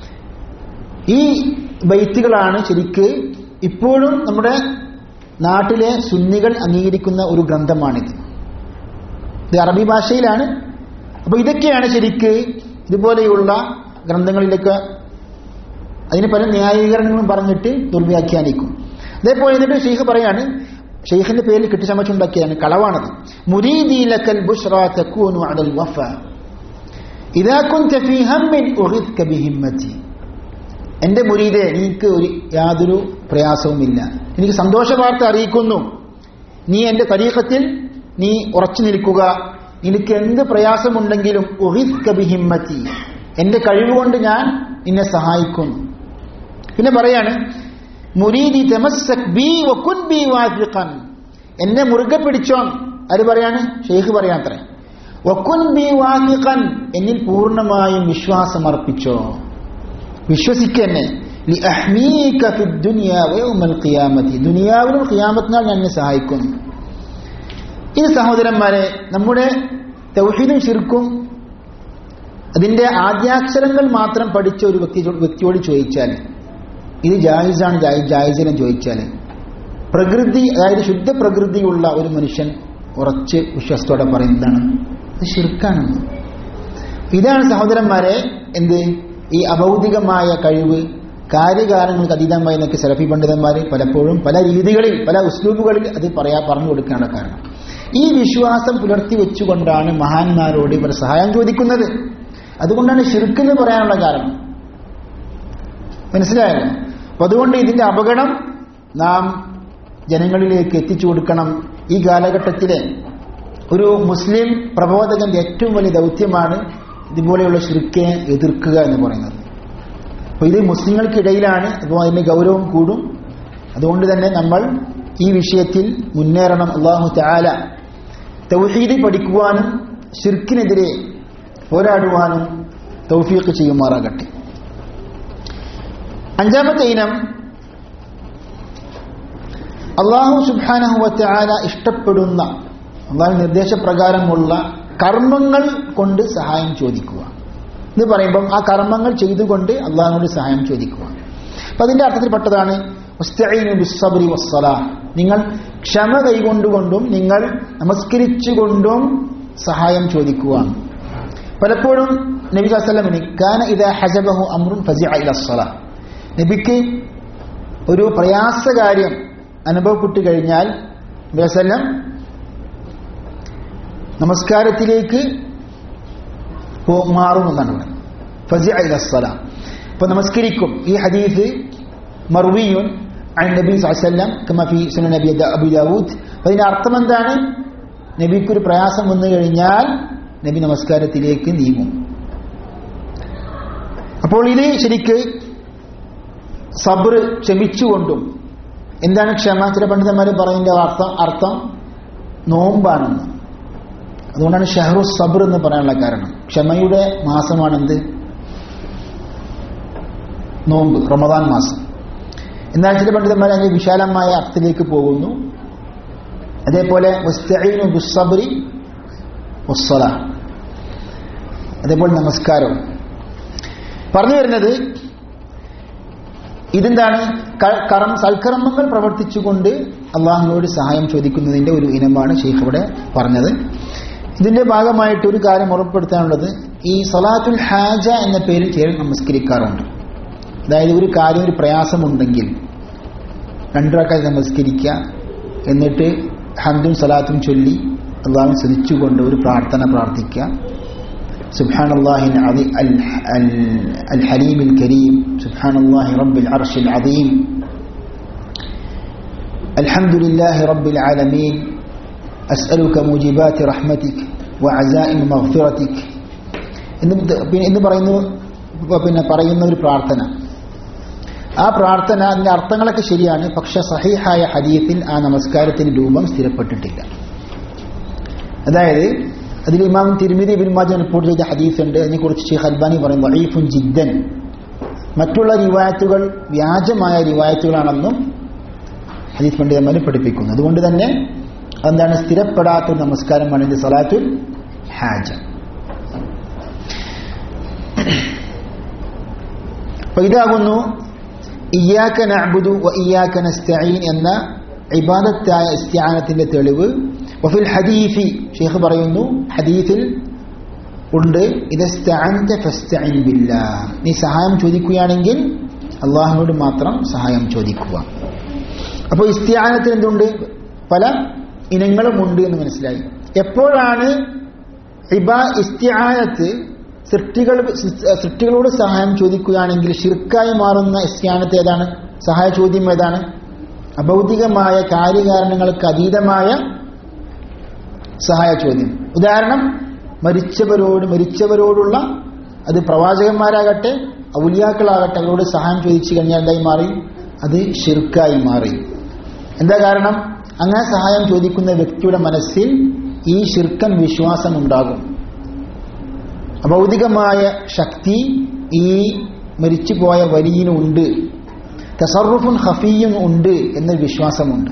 Speaker 4: ഈ ബൈത്തുകളാണ് ശരിക്ക് ഇപ്പോഴും നമ്മുടെ നാട്ടിലെ സുന്നികൾ അംഗീകരിക്കുന്ന ഒരു ഗ്രന്ഥമാണിത് ഇത് അറബി ഭാഷയിലാണ് അപ്പൊ ഇതൊക്കെയാണ് ശരിക്ക് ഇതുപോലെയുള്ള ഗ്രന്ഥങ്ങളിലൊക്കെ അതിന് പല ന്യായീകരണങ്ങളും പറഞ്ഞിട്ട് ദുർവ്യാഖ്യാനിക്കും അതേപോലെ എന്നിട്ട് ഷെയ്ഖ് പറയാണ് ഷെയ്ഖിന്റെ പേരിൽ കെട്ടിച്ചമച്ചുണ്ടാക്കിയാണ് കളവാണത് മുരീദീലക്കൽ ബുഷ്റാ തക്കൂനു അലൽ വഫ ഇതാ കുൻത ഫീ ഹമ്മിൻ ഉഹിദ്ക ബിഹിമ്മതി എന്റെ മുരീദെ എനിക്ക് ഒരു യാതൊരു പ്രയാസവുമില്ല എനിക്ക് സന്തോഷ വാർത്ത അറിയിക്കുന്നു നീ എന്റെ തരീഖത്തിൽ നീ ഉറച്ചു നിൽക്കുക നിനക്ക് എന്ത് പ്രയാസമുണ്ടെങ്കിലും ഉഹിദ്ക ബിഹിമ്മതി എന്റെ കഴിവുകൊണ്ട് ഞാൻ നിന്നെ സഹായിക്കുന്നു പിന്നെ പറയാണ് മുരീദി തമസ്സക് ബി വകുൻ ബി വാഫിഖൻ എന്നെ മുറുകെ പിടിച്ചോ അത് പറയാണ് ഷെയ്ഖ് പറയാത്രേ വകുൻ ബി വാഫിഖൻ എന്നിൽ പൂർണ്ണമായും വിശ്വാസം അർപ്പിച്ചോ വിശ്വസിക്കുക എന്നെ ലിഅഹ്മീക ഫിദ് ദുനിയ വയൗമൽ ഖിയാമത്തി ദുനിയാവിലും ഖിയാമത്തിനാൾ ഞാൻ എന്നെ സഹായിക്കുന്നു ഇത് സഹോദരന്മാരെ നമ്മുടെ തൗഹീദും ശിർക്കും അതിന്റെ ആദ്യാക്ഷരങ്ങൾ മാത്രം പഠിച്ച ഒരു വ്യക്തി വ്യക്തിയോട് ചോദിച്ചാൽ ഇത് ജായിസാണ് ജായിസിനെ ചോദിച്ചാൽ പ്രകൃതി അതായത് ശുദ്ധ പ്രകൃതിയുള്ള ഒരു മനുഷ്യൻ ഉറച്ച് വിശ്വാസത്തോടെ പറയുന്നതാണ് ഇത് ശിർക്കാണെന്ന് ഇതാണ് സഹോദരന്മാരെ എന്ത് ഈ അഭൗതികമായ കഴിവ് കാര്യകാലങ്ങൾക്ക് അതീതമായി എന്നൊക്കെ സെലഫി പണ്ഡിതന്മാർ പലപ്പോഴും പല രീതികളിൽ പല ഉസ്ലൂബുകളിൽ അത് പറയാ പറഞ്ഞു കൊടുക്കാനുള്ള കാരണം ഈ വിശ്വാസം പുലർത്തി വെച്ചുകൊണ്ടാണ് മഹാന്മാരോട് ഇവർ സഹായം ചോദിക്കുന്നത് അതുകൊണ്ടാണ് ഷിർക്കെന്ന് പറയാനുള്ള കാരണം മനസ്സിലായല്ലോ അപ്പൊ അതുകൊണ്ട് ഇതിന്റെ അപകടം നാം ജനങ്ങളിലേക്ക് എത്തിച്ചു കൊടുക്കണം ഈ കാലഘട്ടത്തിലെ ഒരു മുസ്ലിം പ്രബോധകന്റെ ഏറ്റവും വലിയ ദൗത്യമാണ് ഇതുപോലെയുള്ള ഷിർക്കിനെ എതിർക്കുക എന്ന് പറയുന്നത് അപ്പൊ ഇത് മുസ്ലിങ്ങൾക്കിടയിലാണ് അപ്പോൾ അതിന്റെ ഗൗരവം കൂടും അതുകൊണ്ട് തന്നെ നമ്മൾ ഈ വിഷയത്തിൽ മുന്നേറണം അള്ളാഹു താല തൗഹീദ് പഠിക്കുവാനും ഷിർക്കിനെതിരെ പോരാടുവാനും തൗഫീഖ് ചെയ്യുമാറാകട്ടെ അഞ്ചാമത്തെ ഇനം അള്ളാഹു സുബാനഹുവല ഇഷ്ടപ്പെടുന്ന അള്ളാഹു നിർദ്ദേശപ്രകാരമുള്ള കർമ്മങ്ങൾ കൊണ്ട് സഹായം ചോദിക്കുക എന്ന് പറയുമ്പം ആ കർമ്മങ്ങൾ ചെയ്തുകൊണ്ട് അള്ളാഹിനോട് സഹായം ചോദിക്കുക അപ്പൊ അതിന്റെ അർത്ഥത്തിൽപ്പെട്ടതാണ് ബിസ്സബ്രി വസ്സലാ നിങ്ങൾ ക്ഷമ കൈകൊണ്ടുകൊണ്ടും നിങ്ങൾ നമസ്കരിച്ചുകൊണ്ടും സഹായം ചോദിക്കുക പലപ്പോഴും നബി വസ്ലമിന് കാന ഇത് ഹജബഹു അമ്രുൻ ഫസിഅ ഇല സ്വലാ നബിക്ക് ഒരു പ്രയാസകാര്യം അനുഭവപ്പെട്ടു കഴിഞ്ഞാൽ നബി വസ്ലം നമസ്കാരത്തിലേക്ക് മാറുമെന്നാണ് ഇവിടെ ഫസിഅ ഇല സ്വലാ അപ്പൊ നമസ്കരിക്കും ഈ ഹദീസ് മർവിയുൻ عن النبي صلى الله عليه وسلم كما في سنن أبي أبي داود അതിന്റെ അർത്ഥം എന്താണ് നബിക്കൊരു പ്രയാസം വന്നു കഴിഞ്ഞാൽ നബി നമസ്കാരത്തിലേക്ക് നീങ്ങും അപ്പോൾ ഇത് ശരിക്ക് സബർ ക്ഷമിച്ചുകൊണ്ടും എന്താണ് ക്ഷമ ചില പണ്ഡിതന്മാർ പറയുന്ന അർത്ഥം അർത്ഥം നോമ്പാണെന്ന് അതുകൊണ്ടാണ് ഷെഹറു സബർ എന്ന് പറയാനുള്ള കാരണം ക്ഷമയുടെ മാസമാണെന്ത് നോമ്പ് റമദാൻ മാസം എന്നാൽ ചില പണ്ഡിതന്മാർ അതിന്റെ വിശാലമായ അർത്ഥത്തിലേക്ക് പോകുന്നു അതേപോലെ ബുസ്സബറി വസ്സല അതേപോലെ നമസ്കാരം പറഞ്ഞു വരുന്നത് ഇതെന്താണ് കറം സൽക്കർമ്മങ്ങൾ പ്രവർത്തിച്ചുകൊണ്ട് അള്ളാഹുവിനോട് സഹായം ചോദിക്കുന്നതിന്റെ ഒരു ഇനമാണ് ഷെയ്ഖ് ഇവിടെ പറഞ്ഞത് ഇതിന്റെ ഭാഗമായിട്ട് ഒരു കാര്യം ഉറപ്പെടുത്താനുള്ളത് ഈ സലാത്തുൽ ഹാജ എന്ന പേരിൽ ചിലർ നമസ്കരിക്കാറുണ്ട് അതായത് ഒരു കാര്യം ഒരു പ്രയാസമുണ്ടെങ്കിൽ രണ്ടുറക്കായി നമസ്കരിക്കുക എന്നിട്ട് ഹന്തും സലാത്തും ചൊല്ലി അള്ളാഹു ശ്രദ്ധിച്ചുകൊണ്ട് ഒരു പ്രാർത്ഥന പ്രാർത്ഥിക്കുക سبحان الله الحليم الكريم سبحان الله رب العرش العظيم الحمد لله رب العالمين أسألك موجبات رحمتك وعزائم مغفرتك എന്ന് പറയുന്നു പിന്നെ പറയുന്ന ഒരു പ്രാർത്ഥന ആ പ്രാർത്ഥന അതിന്റെ അർത്ഥങ്ങളൊക്കെ ശരിയാണ് പക്ഷെ സഹിഹായ ഹദീത്തിൽ ആ നമസ്കാരത്തിന് രൂപം സ്ഥിരപ്പെട്ടിട്ടില്ല അതായത് അതിൽ ഇമാം തിരുമിതി ഇബിൻ മാജ റിപ്പോർട്ട് ചെയ്ത ഹദീസ് ഉണ്ട് അതിനെക്കുറിച്ച് ഷെയ്ഖ് അൽബാനി പറയും വഈഫുൻ ജിദ്ദൻ മറ്റുള്ള റിവായത്തുകൾ വ്യാജമായ റിവായത്തുകളാണെന്നും ഹദീസ് പണ്ഡിതന്മാർ പഠിപ്പിക്കുന്നു അതുകൊണ്ട് തന്നെ എന്താണ് സ്ഥിരപ്പെടാത്ത ഒരു നമസ്കാരമാണ് ഇത് സലാത്തുൽ ഹാജ അപ്പൊ ഇതാകുന്നു ഇയാക്ക നഅ്ബുദു വ ഇയാക്ക നസ്തഈൻ എന്ന ഇബാദത്തായ ഇസ്തിആനത്തിന്റെ തെളിവ് വഫിൽ ഹദീഫി ഷെയ്ഖ് പറയുന്നു ഹദീഫിൽ ഉണ്ട് ഇതസ്തഅൻത ഫസ്തഇൻ ബില്ലാഹ് നീ സഹായം ചോദിക്കുകയാണെങ്കിൽ അള്ളാഹുവിനോട് മാത്രം സഹായം ചോദിക്കുക അപ്പോൾ ഇസ്തിആനത്തിന് എന്തുണ്ട് പല ഇനങ്ങളും ഉണ്ട് എന്ന് മനസ്സിലായി എപ്പോഴാണ് ഇബാ ഇസ്തിആനത്ത് സൃഷ്ടികൾ സൃഷ്ടികളോട് സഹായം ചോദിക്കുകയാണെങ്കിൽ ഷിർക്കായി മാറുന്ന ഇസ്തിആനത്ത് ഏതാണ് സഹായ ചോദ്യം ഏതാണ് അഭൗതികമായ കാര്യകാരണങ്ങൾക്ക് അതീതമായ സഹായ ചോദ്യം ഉദാഹരണം മരിച്ചവരോട് മരിച്ചവരോടുള്ള അത് പ്രവാചകന്മാരാകട്ടെ ഔലിയാക്കളാകട്ടെ അവരോട് സഹായം ചോദിച്ചു കഴിഞ്ഞാൽ എന്തായി മാറി അത് ഷിർക്കായി മാറി എന്താ കാരണം അങ്ങനെ സഹായം ചോദിക്കുന്ന വ്യക്തിയുടെ മനസ്സിൽ ഈ ഷിർക്കൻ വിശ്വാസം ഉണ്ടാകും അഭൗതികമായ ശക്തി ഈ മരിച്ചുപോയ വലിയനുണ്ട് തസറുഫുൻ ഹഫീയും ഉണ്ട് എന്നൊരു വിശ്വാസമുണ്ട്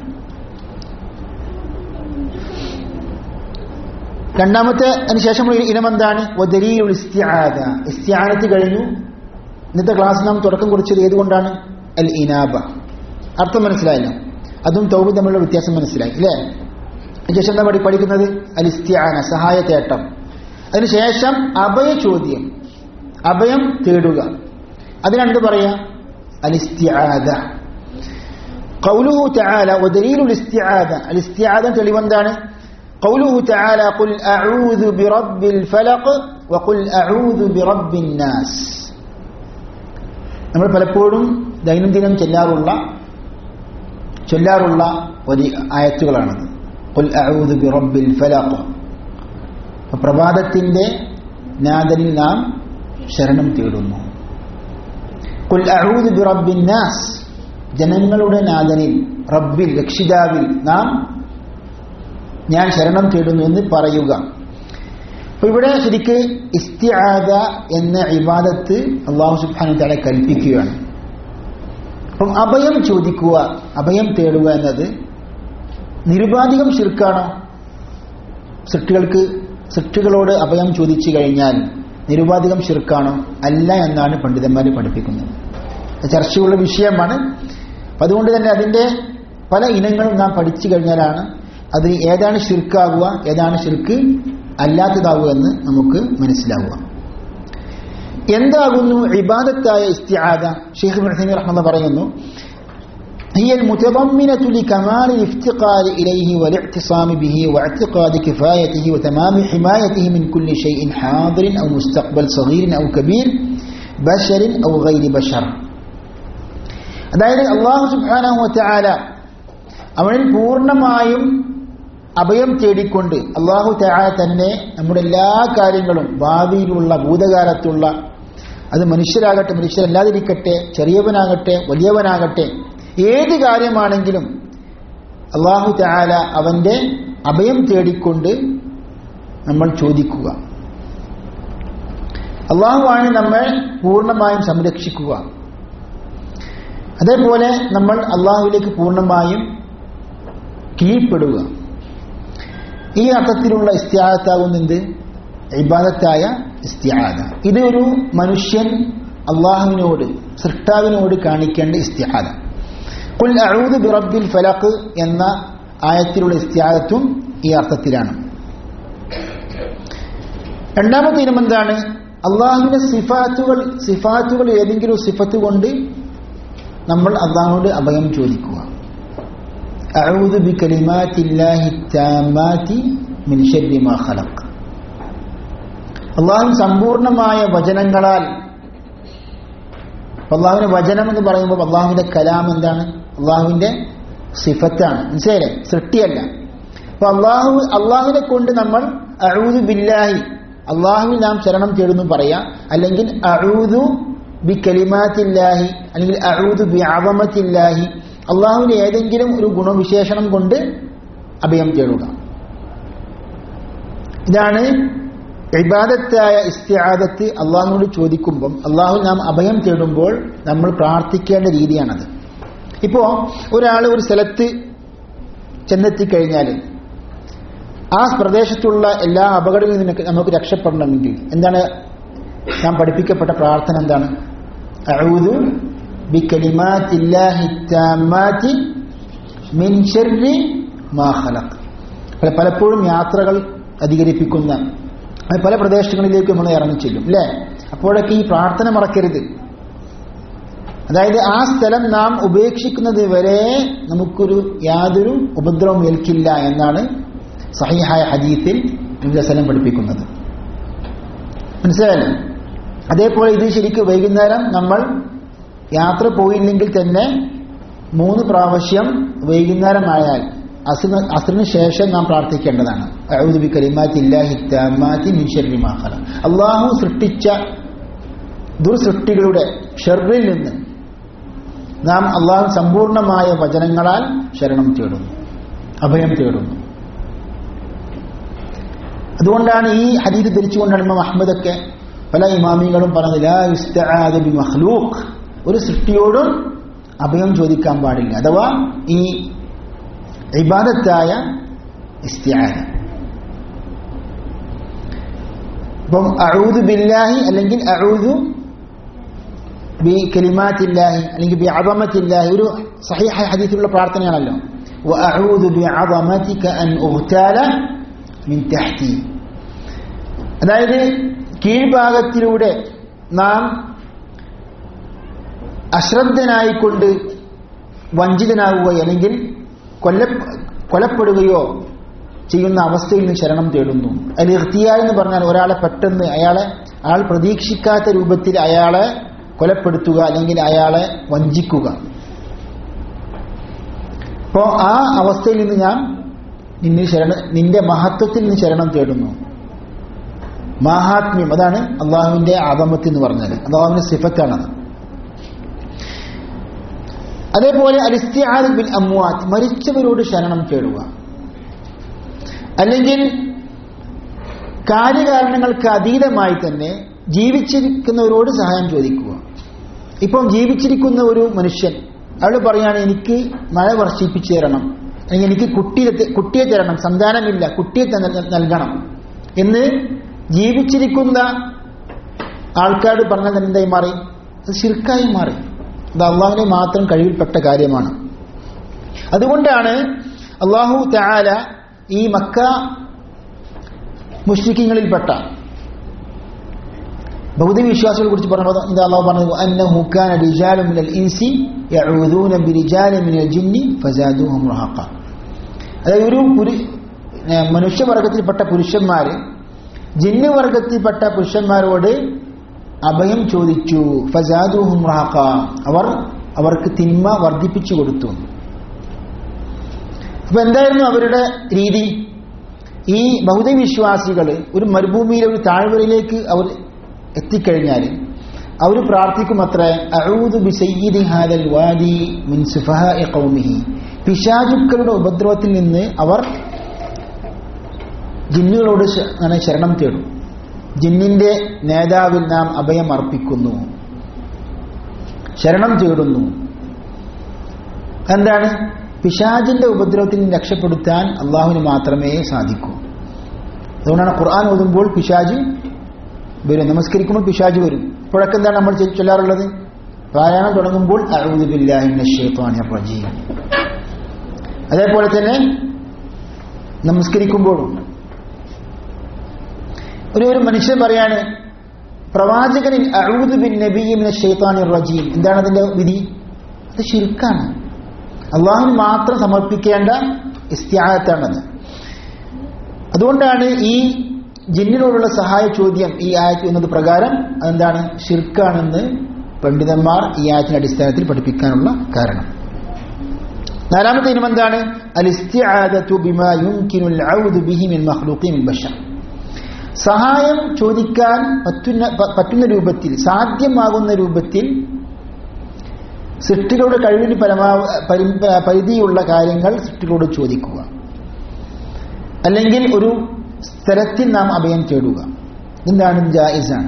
Speaker 4: രണ്ടാമത്തെ അതിനുശേഷമുള്ള ഇനം എന്താണ് വദരീലുൽ ഇസ്തിആദ ഇസ്തിആനത്ത് കഴിഞ്ഞു ഇന്നത്തെ ക്ലാസ് നാം തുടക്കം കുറിച്ചത് ഏതുകൊണ്ടാണ് അൽ ഇനാബ അർത്ഥം മനസ്സിലായല്ലോ അതും തൗബ് തമ്മിലുള്ള വ്യത്യാസം മനസ്സിലായി അല്ലേ അതിനുശേഷം എന്താ പഠി പഠിക്കുന്നത് അൽ ഇസ്തിആന സഹായ തേട്ടം അതിനുശേഷം അഭയ ചോദ്യം അഭയം തേടുക അതിനെന്ത് പറയാ അൽ ഇസ്തിആദ قوله تعالى ودليل الاستعاذة الاستعاذة തെളിവെന്താണ് قوله تعالى قل أعوذ برب الفلق وقل أعوذ برب الناس നമ്മൾ പലപ്പോഴും ദൈനംദിനം ചെല്ലാറുള്ള ചൊല്ലാറുള്ള ഒരു ആയത്തുകളാണത് قل أعوذ برب الفلق പ്രഭാതത്തിന്റെ നാഥനിൽ നാം ശരണം തേടുന്നു قل أعوذ برب الناس ജനങ്ങളുടെ നാഥനിൽ റബ്ബിൽ രക്ഷിതാവിൽ നാം ഞാൻ ശരണം തേടുന്നു എന്ന് പറയുക അപ്പൊ ഇവിടെ ശരിക്ക് ഇസ്തിആദ എന്ന ഇബാദത്ത് അള്ളാഹു സുബ്ഹാനഹു തആല കൽപ്പിക്കുകയാണ് അപ്പം അഭയം ചോദിക്കുക അഭയം തേടുക എന്നത് നിരുപാധികം ശിർക്കാണോ സൃഷ്ടികൾക്ക് സൃഷ്ടികളോട് അഭയം ചോദിച്ചു കഴിഞ്ഞാൽ നിരുപാധികം ശിർക്കാണോ അല്ല എന്നാണ് പണ്ഡിതന്മാർ പഠിപ്പിക്കുന്നത് ചർച്ചയുള്ള വിഷയമാണ് അപ്പം അതുകൊണ്ട് തന്നെ അതിൻ്റെ പല ഇനങ്ങളും നാം പഠിച്ചു കഴിഞ്ഞാലാണ് അത് ഏതാണ് ഷിർക്കാവുക ഏതാണ് ഷിർക്ക് അല്ലാത്തതാവുക എന്ന് നമുക്ക് മനസ്സിലാവുക എന്താകുന്നു ഇബാദത്തായ ഇസ്തിആദ ഷെയ്ഖ് മുഹമ്മദ് റഹ്മദ പറയുന്നു هي المتضمنة لكمال الافتقار إليه والاعتصام به واعتقاد كفايته وتمام حمايته من كل شيء حاضر أو مستقبل صغير أو كبير بشر أو غير بشر അതായത് അള്ളാഹു സുബ്ഹാനഹു വതആല അവനിൽ പൂർണ്ണമായും അഭയം തേടിക്കൊണ്ട് അള്ളാഹു തആല തന്നെ നമ്മുടെ എല്ലാ കാര്യങ്ങളും ഭാവിയിലുള്ള ഭൂതകാലത്തുള്ള അത് മനുഷ്യരാകട്ടെ മനുഷ്യരല്ലാതിരിക്കട്ടെ ചെറിയവനാകട്ടെ വലിയവനാകട്ടെ ഏത് കാര്യമാണെങ്കിലും അള്ളാഹു തആല അവന്റെ അഭയം തേടിക്കൊണ്ട് നമ്മൾ ചോദിക്കുക അള്ളാഹുവാണ് നമ്മെ പൂർണ്ണമായും സംരക്ഷിക്കുക അതേപോലെ നമ്മൾ അള്ളാഹുവിലേക്ക് പൂർണ്ണമായും കീഴ്പ്പെടുക ഈ അർത്ഥത്തിലുള്ള ഇസ്തിയാദത്താകുന്നത് ഇബാദത്തായ ഇസ്തിയാദ ഇത് ഒരു മനുഷ്യൻ അള്ളാഹുവിനോട് സൃഷ്ടാവിനോട് കാണിക്കേണ്ട ഇസ്തിയാദ കുൽ അഴൂദ് ബിറബിൽ ഫലഖ് എന്ന ആയത്തിലുള്ള ഇസ്തിയാദത്തും ഈ അർത്ഥത്തിലാണ് രണ്ടാമത്തെ ഇനം എന്താണ് അള്ളാഹുവിന്റെ സിഫാത്തുകൾ സിഫാത്തുകൾ ഏതെങ്കിലും സിഫത്ത് കൊണ്ട് നമ്മൾ അള്ളാഹുവിനോട് അഭയം ചോദിക്കുക അഊദു ബികലിമാത്തില്ലാഹി താമാതി മിൻ ശർരി മാ ഖലഖ് അള്ളാഹു സമ്പൂർണമായ വചനങ്ങളാൽ അള്ളാഹുവിന്റെ വചനം എന്ന് പറയുമ്പോൾ അള്ളാഹുവിന്റെ കലാം എന്താണ് അള്ളാഹുവിന്റെ സിഫത്താണ് മനസ്സിലായില്ലേ സൃഷ്ടിയല്ല അപ്പൊ അള്ളാഹു അള്ളാഹുവിനെ കൊണ്ട് നമ്മൾ അഴൂദു ബില്ലാഹി അള്ളാഹുവിൽ നാം ശരണം തേടുന്നു പറയാം അല്ലെങ്കിൽ അഴൂദു ബി കലിമാത്തില്ലാഹി അല്ലെങ്കിൽ അഴൂദു ബി അവമത്തില്ലാഹി അള്ളാഹുവിന്റെ ഏതെങ്കിലും ഒരു ഗുണവിശേഷണം കൊണ്ട് അഭയം തേടുക ഇതാണ് ഇബാദത്തായ ഇസ്തിആദത്ത് അള്ളാഹുവിനോട് ചോദിക്കുമ്പം അള്ളാഹു നാം അഭയം തേടുമ്പോൾ നമ്മൾ പ്രാർത്ഥിക്കേണ്ട രീതിയാണത് ഇപ്പോ ഒരാൾ ഒരു സ്ഥലത്ത് ചെന്നെത്തിക്കഴിഞ്ഞാൽ ആ പ്രദേശത്തുള്ള എല്ലാ അപകടങ്ങളിൽ നിന്നൊക്കെ നമുക്ക് രക്ഷപ്പെടണമെങ്കിൽ എന്താണ് നാം പഠിപ്പിക്കപ്പെട്ട പ്രാർത്ഥന എന്താണ് അഊദു ബികലിമാത്തില്ലാഹി താമ്മാതി മിൻ ശർരി മാ ഖലഖ് പല പലപ്പോഴും യാത്രകൾ അധികരിപ്പിക്കുന്ന അത് പല പ്രദേശങ്ങളിലേക്ക് നമ്മൾ ഇറങ്ങിച്ചെല്ലും അല്ലേ അപ്പോഴൊക്കെ ഈ പ്രാർത്ഥന മറക്കരുത് അതായത് ആ സ്ഥലം നാം ഉപേക്ഷിക്കുന്നത് വരെ നമുക്കൊരു യാതൊരു ഉപദ്രവം ഏൽക്കില്ല എന്നാണ് സഹിഹായ ഹദീത്തിൽ നബിസ്വലം പഠിപ്പിക്കുന്നത് മനസ്സിലായല്ലോ അതേപോലെ ഇത് ശരിക്കും വൈകുന്നേരം നമ്മൾ യാത്ര പോയില്ലെങ്കിൽ തന്നെ മൂന്ന് പ്രാവശ്യം വൈകുന്നേരമായാൽ അസിന് അസിന് ശേഷം നാം പ്രാർത്ഥിക്കേണ്ടതാണ് അഊദു ബി കലിമാത്തില്ലാഹി താമ്മാതി മിൻ ശർരി മാ ഖലഖ് അള്ളാഹു സൃഷ്ടിച്ച ദുർസൃഷ്ടികളുടെ ഷെറിൽ നിന്ന് നാം അള്ളാഹു സമ്പൂർണമായ വചനങ്ങളാൽ ശരണം തേടുന്നു അഭയം തേടുന്നു അതുകൊണ്ടാണ് ഈ ഹദീദ് ധരിച്ചുകൊണ്ടാണ് ഇമാം അഹമ്മദൊക്കെ പല ഇമാമികളും പറഞ്ഞത് ലാ യുസ്തആദു ബി മഖ്ലൂഖ് ഒരു സൃഷ്ടിയോടും അഭയം ചോദിക്കാൻ പാടില്ല അഥവാ ഈ ഇബാദത്തായ ഇസ്തിആന അപ്പം അഊദു ബില്ലാഹി അല്ലെങ്കിൽ അഊദു ബി കലിമാത്തില്ലാഹി അല്ലെങ്കിൽ ബി അദമത്തില്ലാഹി ഒരു സഹീഹായ ഹദീസിലുള്ള പ്രാർത്ഥനയാണല്ലോ وأعوذ بعظمتك أن أغتال മിൻ തഹ്തി അതായത് കീഴ്ഭാഗത്തിലൂടെ നാം അശ്രദ്ധനായിക്കൊണ്ട് വഞ്ചിതനാവുകയോ അല്ലെങ്കിൽ കൊല്ല കൊലപ്പെടുകയോ ചെയ്യുന്ന അവസ്ഥയിൽ നിന്ന് ശരണം തേടുന്നു അതിൽ ഇർത്തിയ എന്ന് പറഞ്ഞാൽ ഒരാളെ പെട്ടെന്ന് അയാളെ അയാൾ പ്രതീക്ഷിക്കാത്ത രൂപത്തിൽ അയാളെ കൊലപ്പെടുത്തുക അല്ലെങ്കിൽ അയാളെ വഞ്ചിക്കുക അപ്പോൾ ആ അവസ്ഥയിൽ നിന്ന് ഞാൻ നിന്നിൽ ശരണ നിന്റെ മഹത്വത്തിൽ നിന്ന് ശരണം തേടുന്നു മാഹാത്മ്യം അതാണ് അള്ളാഹുവിന്റെ ആദമത്ത് എന്ന് പറഞ്ഞത് അള്ളാഹുവിന്റെ സിഫത്താണത് അതേപോലെ അലിസ്തിആദ് ബിൻ അമ്വാത്ത് മരിച്ചവരോട് ശരണം തേടുക അല്ലെങ്കിൽ കാര്യകാരണങ്ങൾക്ക് അതീതമായി തന്നെ ജീവിച്ചിരിക്കുന്നവരോട് സഹായം ചോദിക്കുക ഇപ്പം ജീവിച്ചിരിക്കുന്ന ഒരു മനുഷ്യൻ അയാൾ പറയാണ് എനിക്ക് മഴ വർഷിപ്പിച്ചു തരണം അല്ലെങ്കിൽ എനിക്ക് കുട്ടിയെ കുട്ടിയെ തരണം സന്താനമില്ല കുട്ടിയെ തന്ന- നൽകണം എന്ന് ജീവിച്ചിരിക്കുന്ന ആൾക്കാർ പറഞ്ഞത് എന്തായി മാറി അത് ശിർക്കായി മാറി അത് അള്ളാഹുവിനെ മാത്രം കഴിവിൽപ്പെട്ട കാര്യമാണ് അതുകൊണ്ടാണ് അള്ളാഹു താല ഈ മക്ക മുഷ്രിഖിങ്ങളിൽപ്പെട്ട ഭൗതിക വിശ്വാസികളെ കുറിച്ച് പറഞ്ഞത് എന്താ അള്ളാഹു പറഞ്ഞത് അന്നഹു കാന റിജാലു മിനൽ ഇൻസി യഊദൂന ബിരിജാലി മിനൽ ജിന്നി ഫസാദൂഹും റഹഖ അതായത് ഒരു പുരു ഏഹ് മനുഷ്യവർഗത്തിൽപ്പെട്ട പുരുഷന്മാര് ജിന്ന് വർഗത്തിൽപ്പെട്ട പുരുഷന്മാരോട് അഭയം ചോദിച്ചു ഫസാദൂഹും റഹഖ അവർ അവർക്ക് തിന്മ വർദ്ധിപ്പിച്ചു കൊടുത്തു അപ്പൊ എന്തായിരുന്നു അവരുടെ രീതി ഈ ബൗദ്ധ വിശ്വാസികൾ ഒരു മരുഭൂമിയിലെ ഒരു താഴ്വരയിലേക്ക് അവർ എത്തിക്കഴിഞ്ഞാൽ അവർ പ്രാർത്ഥിക്കും അത്ര അഊദു ബി സയ്യിദി ഹാദൽ വാദി മിൻ സുഫഹാഇ ഖൗമിഹി പിശാചുക്കളുടെ ഉപദ്രവത്തിൽ നിന്ന് അവർ ജിന്നുകളോട് ശ- അങ്ങനെ ശരണം തേടും ജിന്നിന്റെ നേതാവിൽ നാം അഭയം അർപ്പിക്കുന്നു ശരണം തേടുന്നു എന്താണ് പിശാജിന്റെ ഉപദ്രവത്തിൽ നിന്ന് രക്ഷപ്പെടുത്താൻ അള്ളാഹുവിന് മാത്രമേ സാധിക്കൂ അതുകൊണ്ടാണ് ഖുർആൻ ഓതുമ്പോൾ പിശാജ് വരും നമസ്കരിക്കുമ്പോൾ പിശാജ് വരും ഇപ്പോഴൊക്കെ എന്താണ് നമ്മൾ ചൊ- ചൊല്ലാറുള്ളത് പാരായണം തുടങ്ങുമ്പോൾ അഊദു ബില്ലാഹി മിനശ് ശൈത്വാനിർ റജീം അതേപോലെ തന്നെ നമസ്കരിക്കുമ്പോഴും ഒരു ഒരു മനുഷ്യൻ പറയാണ് പ്രവാചകനിൽ അഊദു ബിൻ നബിയ്യി മിനശ് ശൈത്വാനിർ റജീം എന്താണ് അതിന്റെ വിധി അത് ശിർക്കാണ് അള്ളാഹുവിന് മാത്രം സമർപ്പിക്കേണ്ട ഇസ്തിയാത്താണത് അതുകൊണ്ടാണ് ഈ ജിന്നിനോടുള്ള സഹായ ചോദ്യം ഈ ആയത്ത് എന്നത് പ്രകാരം അതെന്താണ് ഷിർക്കാണെന്ന് പണ്ഡിതന്മാർ ഈ ആയത്തിന്റെ അടിസ്ഥാനത്തിൽ പഠിപ്പിക്കാനുള്ള കാരണം നാലാമത്തെ ഇനം എന്താണ് അലിസ്തിആദതു ബിമാ യുംകിനുൽ ഔദു ബിഹി മിൻ മഖ്ലൂഖി മിൻ ബശർ സഹായം ചോദിക്കാൻ പറ്റുന്ന പ- പറ്റുന്ന രൂപത്തിൽ സാധ്യമാകുന്ന രൂപത്തിൽ സൃഷ്ടികളുടെ കഴിവിന് പരമാവ പരി- പരിധിയുള്ള കാര്യങ്ങൾ സൃഷ്ടികളോട് ചോദിക്കുക അല്ലെങ്കിൽ ഒരു സ്ഥലത്തിൽ നാം അഭയം തേടുക എന്താണ് ജായിസാണ്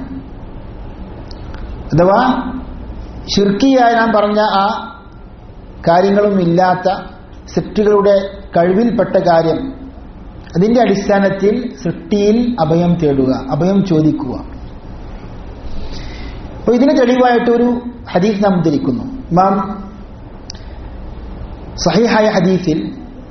Speaker 4: അഥവാ ഷിർക്കിയായി നാം പറഞ്ഞ ആ കാര്യങ്ങളും ഇല്ലാത്ത സൃഷ്ടികളുടെ കഴിവിൽപ്പെട്ട കാര്യം അതിന്റെ അടിസ്ഥാനത്തിൽ സൃഷ്ടിയിൽ അഭയം തേടുക അഭയം ചോദിക്കുക അപ്പൊ ഇതിന് തെളിവായിട്ട് ഒരു ഹദീസ് നാം ഉദ്ധരിക്കുന്നു ഇമാം സഹിഹായ ഹദീസിൽ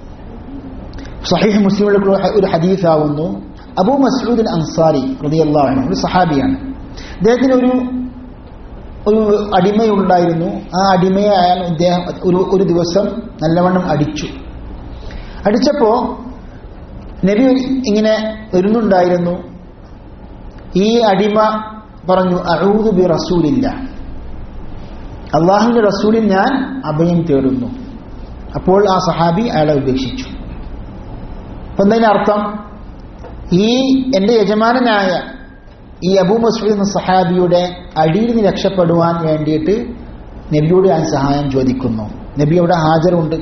Speaker 4: സഹീഹ് മുസ്ലിമുള്ള ഒരു ഹദീസാവുന്നു അബൂ മസ്ഊദ് അൻസാരി റളിയല്ലാഹു അൻഹു ഒരു സഹാബിയാണ് അദ്ദേഹത്തിന് ഒരു ഒരു അടിമയുണ്ടായിരുന്നു ആ അടിമയെ അയാൾ ഇദ്ദേഹം ഒരു ഒരു ദിവസം നല്ലവണ്ണം അടിച്ചു അടിച്ചപ്പോ നബി ഇങ്ങനെ വരുന്നുണ്ടായിരുന്നു ഈ അടിമ പറഞ്ഞു അഴൂദ് ബി റസൂലില്ല അള്ളാഹുവിന്റെ റസൂലിൽ ഞാൻ അഭയം തേടുന്നു അപ്പോൾ ആ സഹാബി അയാളെ ഉപേക്ഷിച്ചു അപ്പൊ എന്തായാലും അർത്ഥം ഈ എന്റെ യജമാനനായ ഈ അബൂ മസൂദ് എന്ന സഹാബിയുടെ അടിയിൽ നിന്ന് രക്ഷപ്പെടുവാൻ വേണ്ടിയിട്ട് നബിയോട് ഞാൻ സഹായം ചോദിക്കുന്നു നബി അവിടെ ഹാജരുണ്ട്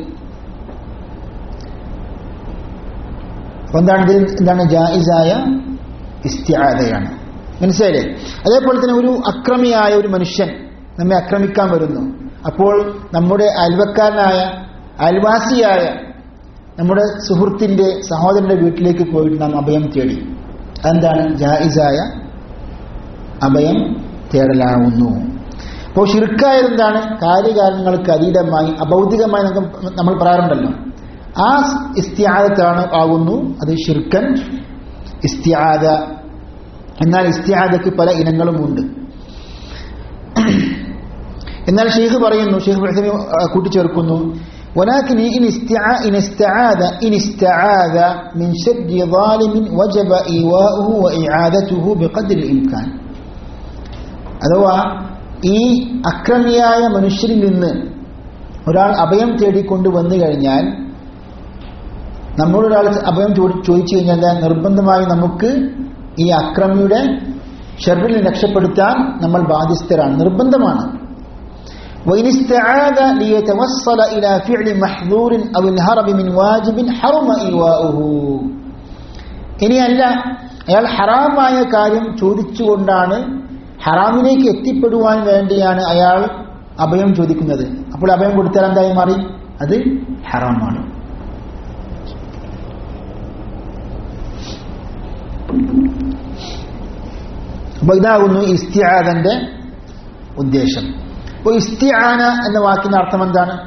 Speaker 4: അപ്പൊ എന്താണ് ഇത് എന്താണ് ജായിസായ ഇസ്തിയാദയാണ് മനസ്സിലായില്ലേ അതേപോലെ തന്നെ ഒരു അക്രമിയായ ഒരു മനുഷ്യൻ നമ്മെ ആക്രമിക്കാൻ വരുന്നു അപ്പോൾ നമ്മുടെ അയൽവക്കാരനായ അയൽവാസിയായ നമ്മുടെ സുഹൃത്തിന്റെ സഹോദരന്റെ വീട്ടിലേക്ക് പോയിട്ട് നാം അഭയം തേടി അതെന്താണ് ജായിസായ അഭയം തേടലാവുന്നു അപ്പോൾ ഷിർക്കായത് എന്താണ് കാര്യകാരണങ്ങൾക്ക് അതീതമായി അഭൗതികമായി നമുക്ക് നമ്മൾ പറയാറുണ്ടല്ലോ ആ ഇസ്തിയാദത്താണ് ആകുന്നു അത് ഷിർക്കൻ ഇസ്തിയാദ എന്നാൽ ഇസ്തിയാദക്ക് പല ഇനങ്ങളുമുണ്ട് എന്നാൽ ഷെയ്ഖ് പറയുന്നു ഷെയ്ഖ് കൂട്ടിച്ചേർക്കുന്നു ولكن إن استعاذ إن استعاذ إن استعاذ من شر ظالم وجب إيواؤه وإعادته بقدر الإمكان അഥവാ ഈ അക്രമിയായ മനുഷ്യരിൽ നിന്ന് ഒരാൾ അഭയം തേടിക്കൊണ്ട് വന്നു കഴിഞ്ഞാൽ നമ്മളൊരാൾ അഭയം ചോദിച്ചു കഴിഞ്ഞാൽ നിർബന്ധമായി നമുക്ക് ഈ അക്രമിയുടെ ഷെറിൽ രക്ഷപ്പെടുത്താൻ നമ്മൾ ബാധ്യസ്ഥരാണ് നിർബന്ധമാണ് وإن استعاذ ليتوصل إلى فعل محظور أو الهرب من واجب حرم إيواؤه ഇനിയല്ല അയാൾ ഹറാമായ കാര്യം ചോദിച്ചുകൊണ്ടാണ് ഹറാമിലേക്ക് എത്തിപ്പെടുവാൻ വേണ്ടിയാണ് അയാൾ അഭയം ചോദിക്കുന്നത് അപ്പോൾ അഭയം കൊടുത്താൽ എന്തായി മാറി അത് ഹറാമാണ് അപ്പൊ ഇതാകുന്നു ഇസ്തിയാദന്റെ ഉദ്ദേശം അപ്പൊ ഇസ്തിയാന എന്ന വാക്കിന്റെ അർത്ഥം എന്താണ്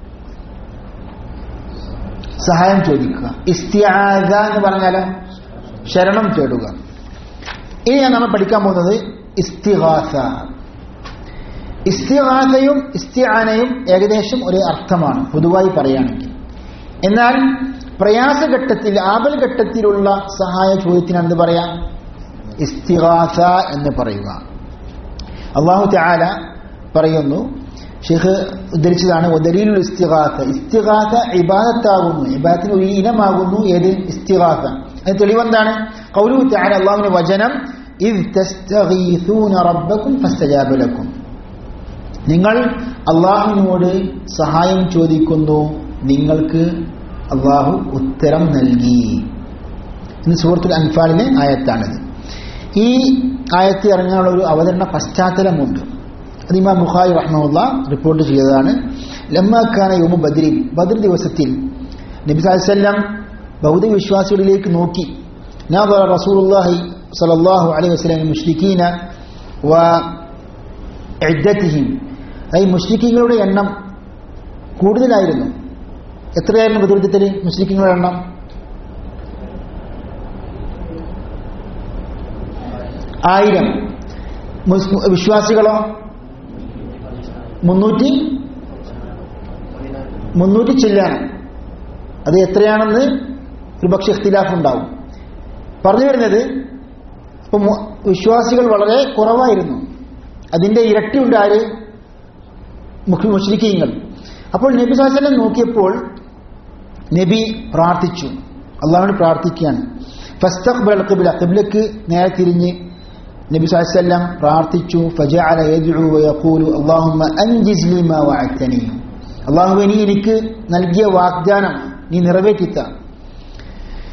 Speaker 4: സഹായം ചോദിക്കുക ഇസ്തിയാദ എന്ന് പറഞ്ഞാല് ശരണം തേടുക ഇനി ഞാൻ നമ്മൾ പഠിക്കാൻ പോകുന്നത് ഇസ്തിഹാസ ഇസ്തിഹാസയും ഇസ്തിയാനയും ഏകദേശം ഒരേ അർത്ഥമാണ് പൊതുവായി പറയുകയാണെങ്കിൽ എന്നാൽ പ്രയാസഘട്ടത്തിൽ ആപൽഘട്ടത്തിലുള്ള സഹായ ചോദ്യത്തിന് എന്ത് പറയാം ഇസ്തിഹാസ എന്ന് പറയുക അള്ളാഹു ത്യാല പറയുന്നു ഷെയ്ഖ് ഉദ്ധരിച്ചതാണ് ദലീലുൽ ഇസ്തിഹാസ ഇസ്തിഹാസ ഇബാദത്താകുന്നു ഇബാദത്തിന് ഒരു ഇനമാകുന്നു ഏത് ഇസ്തിഹാസ അത് തെളിവെന്താണ് കൗലു ത്യാല അള്ളാഹുവിന്റെ വചനം ഇദ് തസ്തഗീസൂന റബ്ബക്കും ഫസ്തജാബ ലക്കും നിങ്ങൾ അള്ളാഹുവിനോട് സഹായം ചോദിക്കുന്നു നിങ്ങൾക്ക് അള്ളാഹു ഉത്തരം നൽകി ഇന്ന് സുഹൃത്തുൽ അൻഫാലിലെ ആയത്താണിത് ഈ ആയത്ത് ഇറങ്ങാനുള്ള ഒരു അവതരണ പശ്ചാത്തലമുണ്ട് അത് ഇമാം ബുഖാരി റഹ്മുല്ല റിപ്പോർട്ട് ചെയ്തതാണ് ലമ്മാക്കാന യോമ ബദ്രി ബദ്ർ ദിവസത്തിൽ നബി സാഹിസ്ല്ലാം ബൗദ്ധ വിശ്വാസികളിലേക്ക് നോക്കി നാദറ റസൂലുള്ളാഹി സല്ലല്ലാഹു അലൈഹി വസല്ലം മുഷ്രിക്കീന വ ഇദ്ദത്തിഹിം ഈ മുഷ്രിക്കീങ്ങളുടെ എണ്ണം കൂടുതലായിരുന്നു എത്രയായിരുന്നു ബദുർദ്ധത്തിൽ മുസ്ലിങ്ങളുടെ എണ്ണം ആയിരം വിശ്വാസികളോ മുന്നൂറ്റി മുന്നൂറ്റി ചില്ലാണ് അത് എത്രയാണെന്ന് ഒരു പക്ഷെ ഇഖ്തിലാഫ് ഉണ്ടാവും പറഞ്ഞു വരുന്നത് ഇപ്പൊ വിശ്വാസികൾ വളരെ കുറവായിരുന്നു അതിന്റെ ഇരട്ടി ഉണ്ട് ആര് മുഷ്രിക്കീങ്ങൾ അപ്പോൾ നബി സാഹസല്ലം നോക്കിയപ്പോൾ നബി പ്രാർത്ഥിച്ചു അള്ളാഹുവിന് പ്രാർത്ഥിക്കുകയാണ് ഫസ്തഖ്ബൽ ഖിബ്ല ഖിബ്ലക്ക് നേരെ തിരിഞ്ഞ് നബി സാഹസല്ലം പ്രാർത്ഥിച്ചു ഫജഅല യദ്ഉ വയഖൂലു അല്ലാഹുമ്മ അൻജിസ് ലി മാ വഅദ്തനി അള്ളാഹു നീ എനിക്ക് നൽകിയ വാഗ്ദാനം നീ നിറവേറ്റിത്ത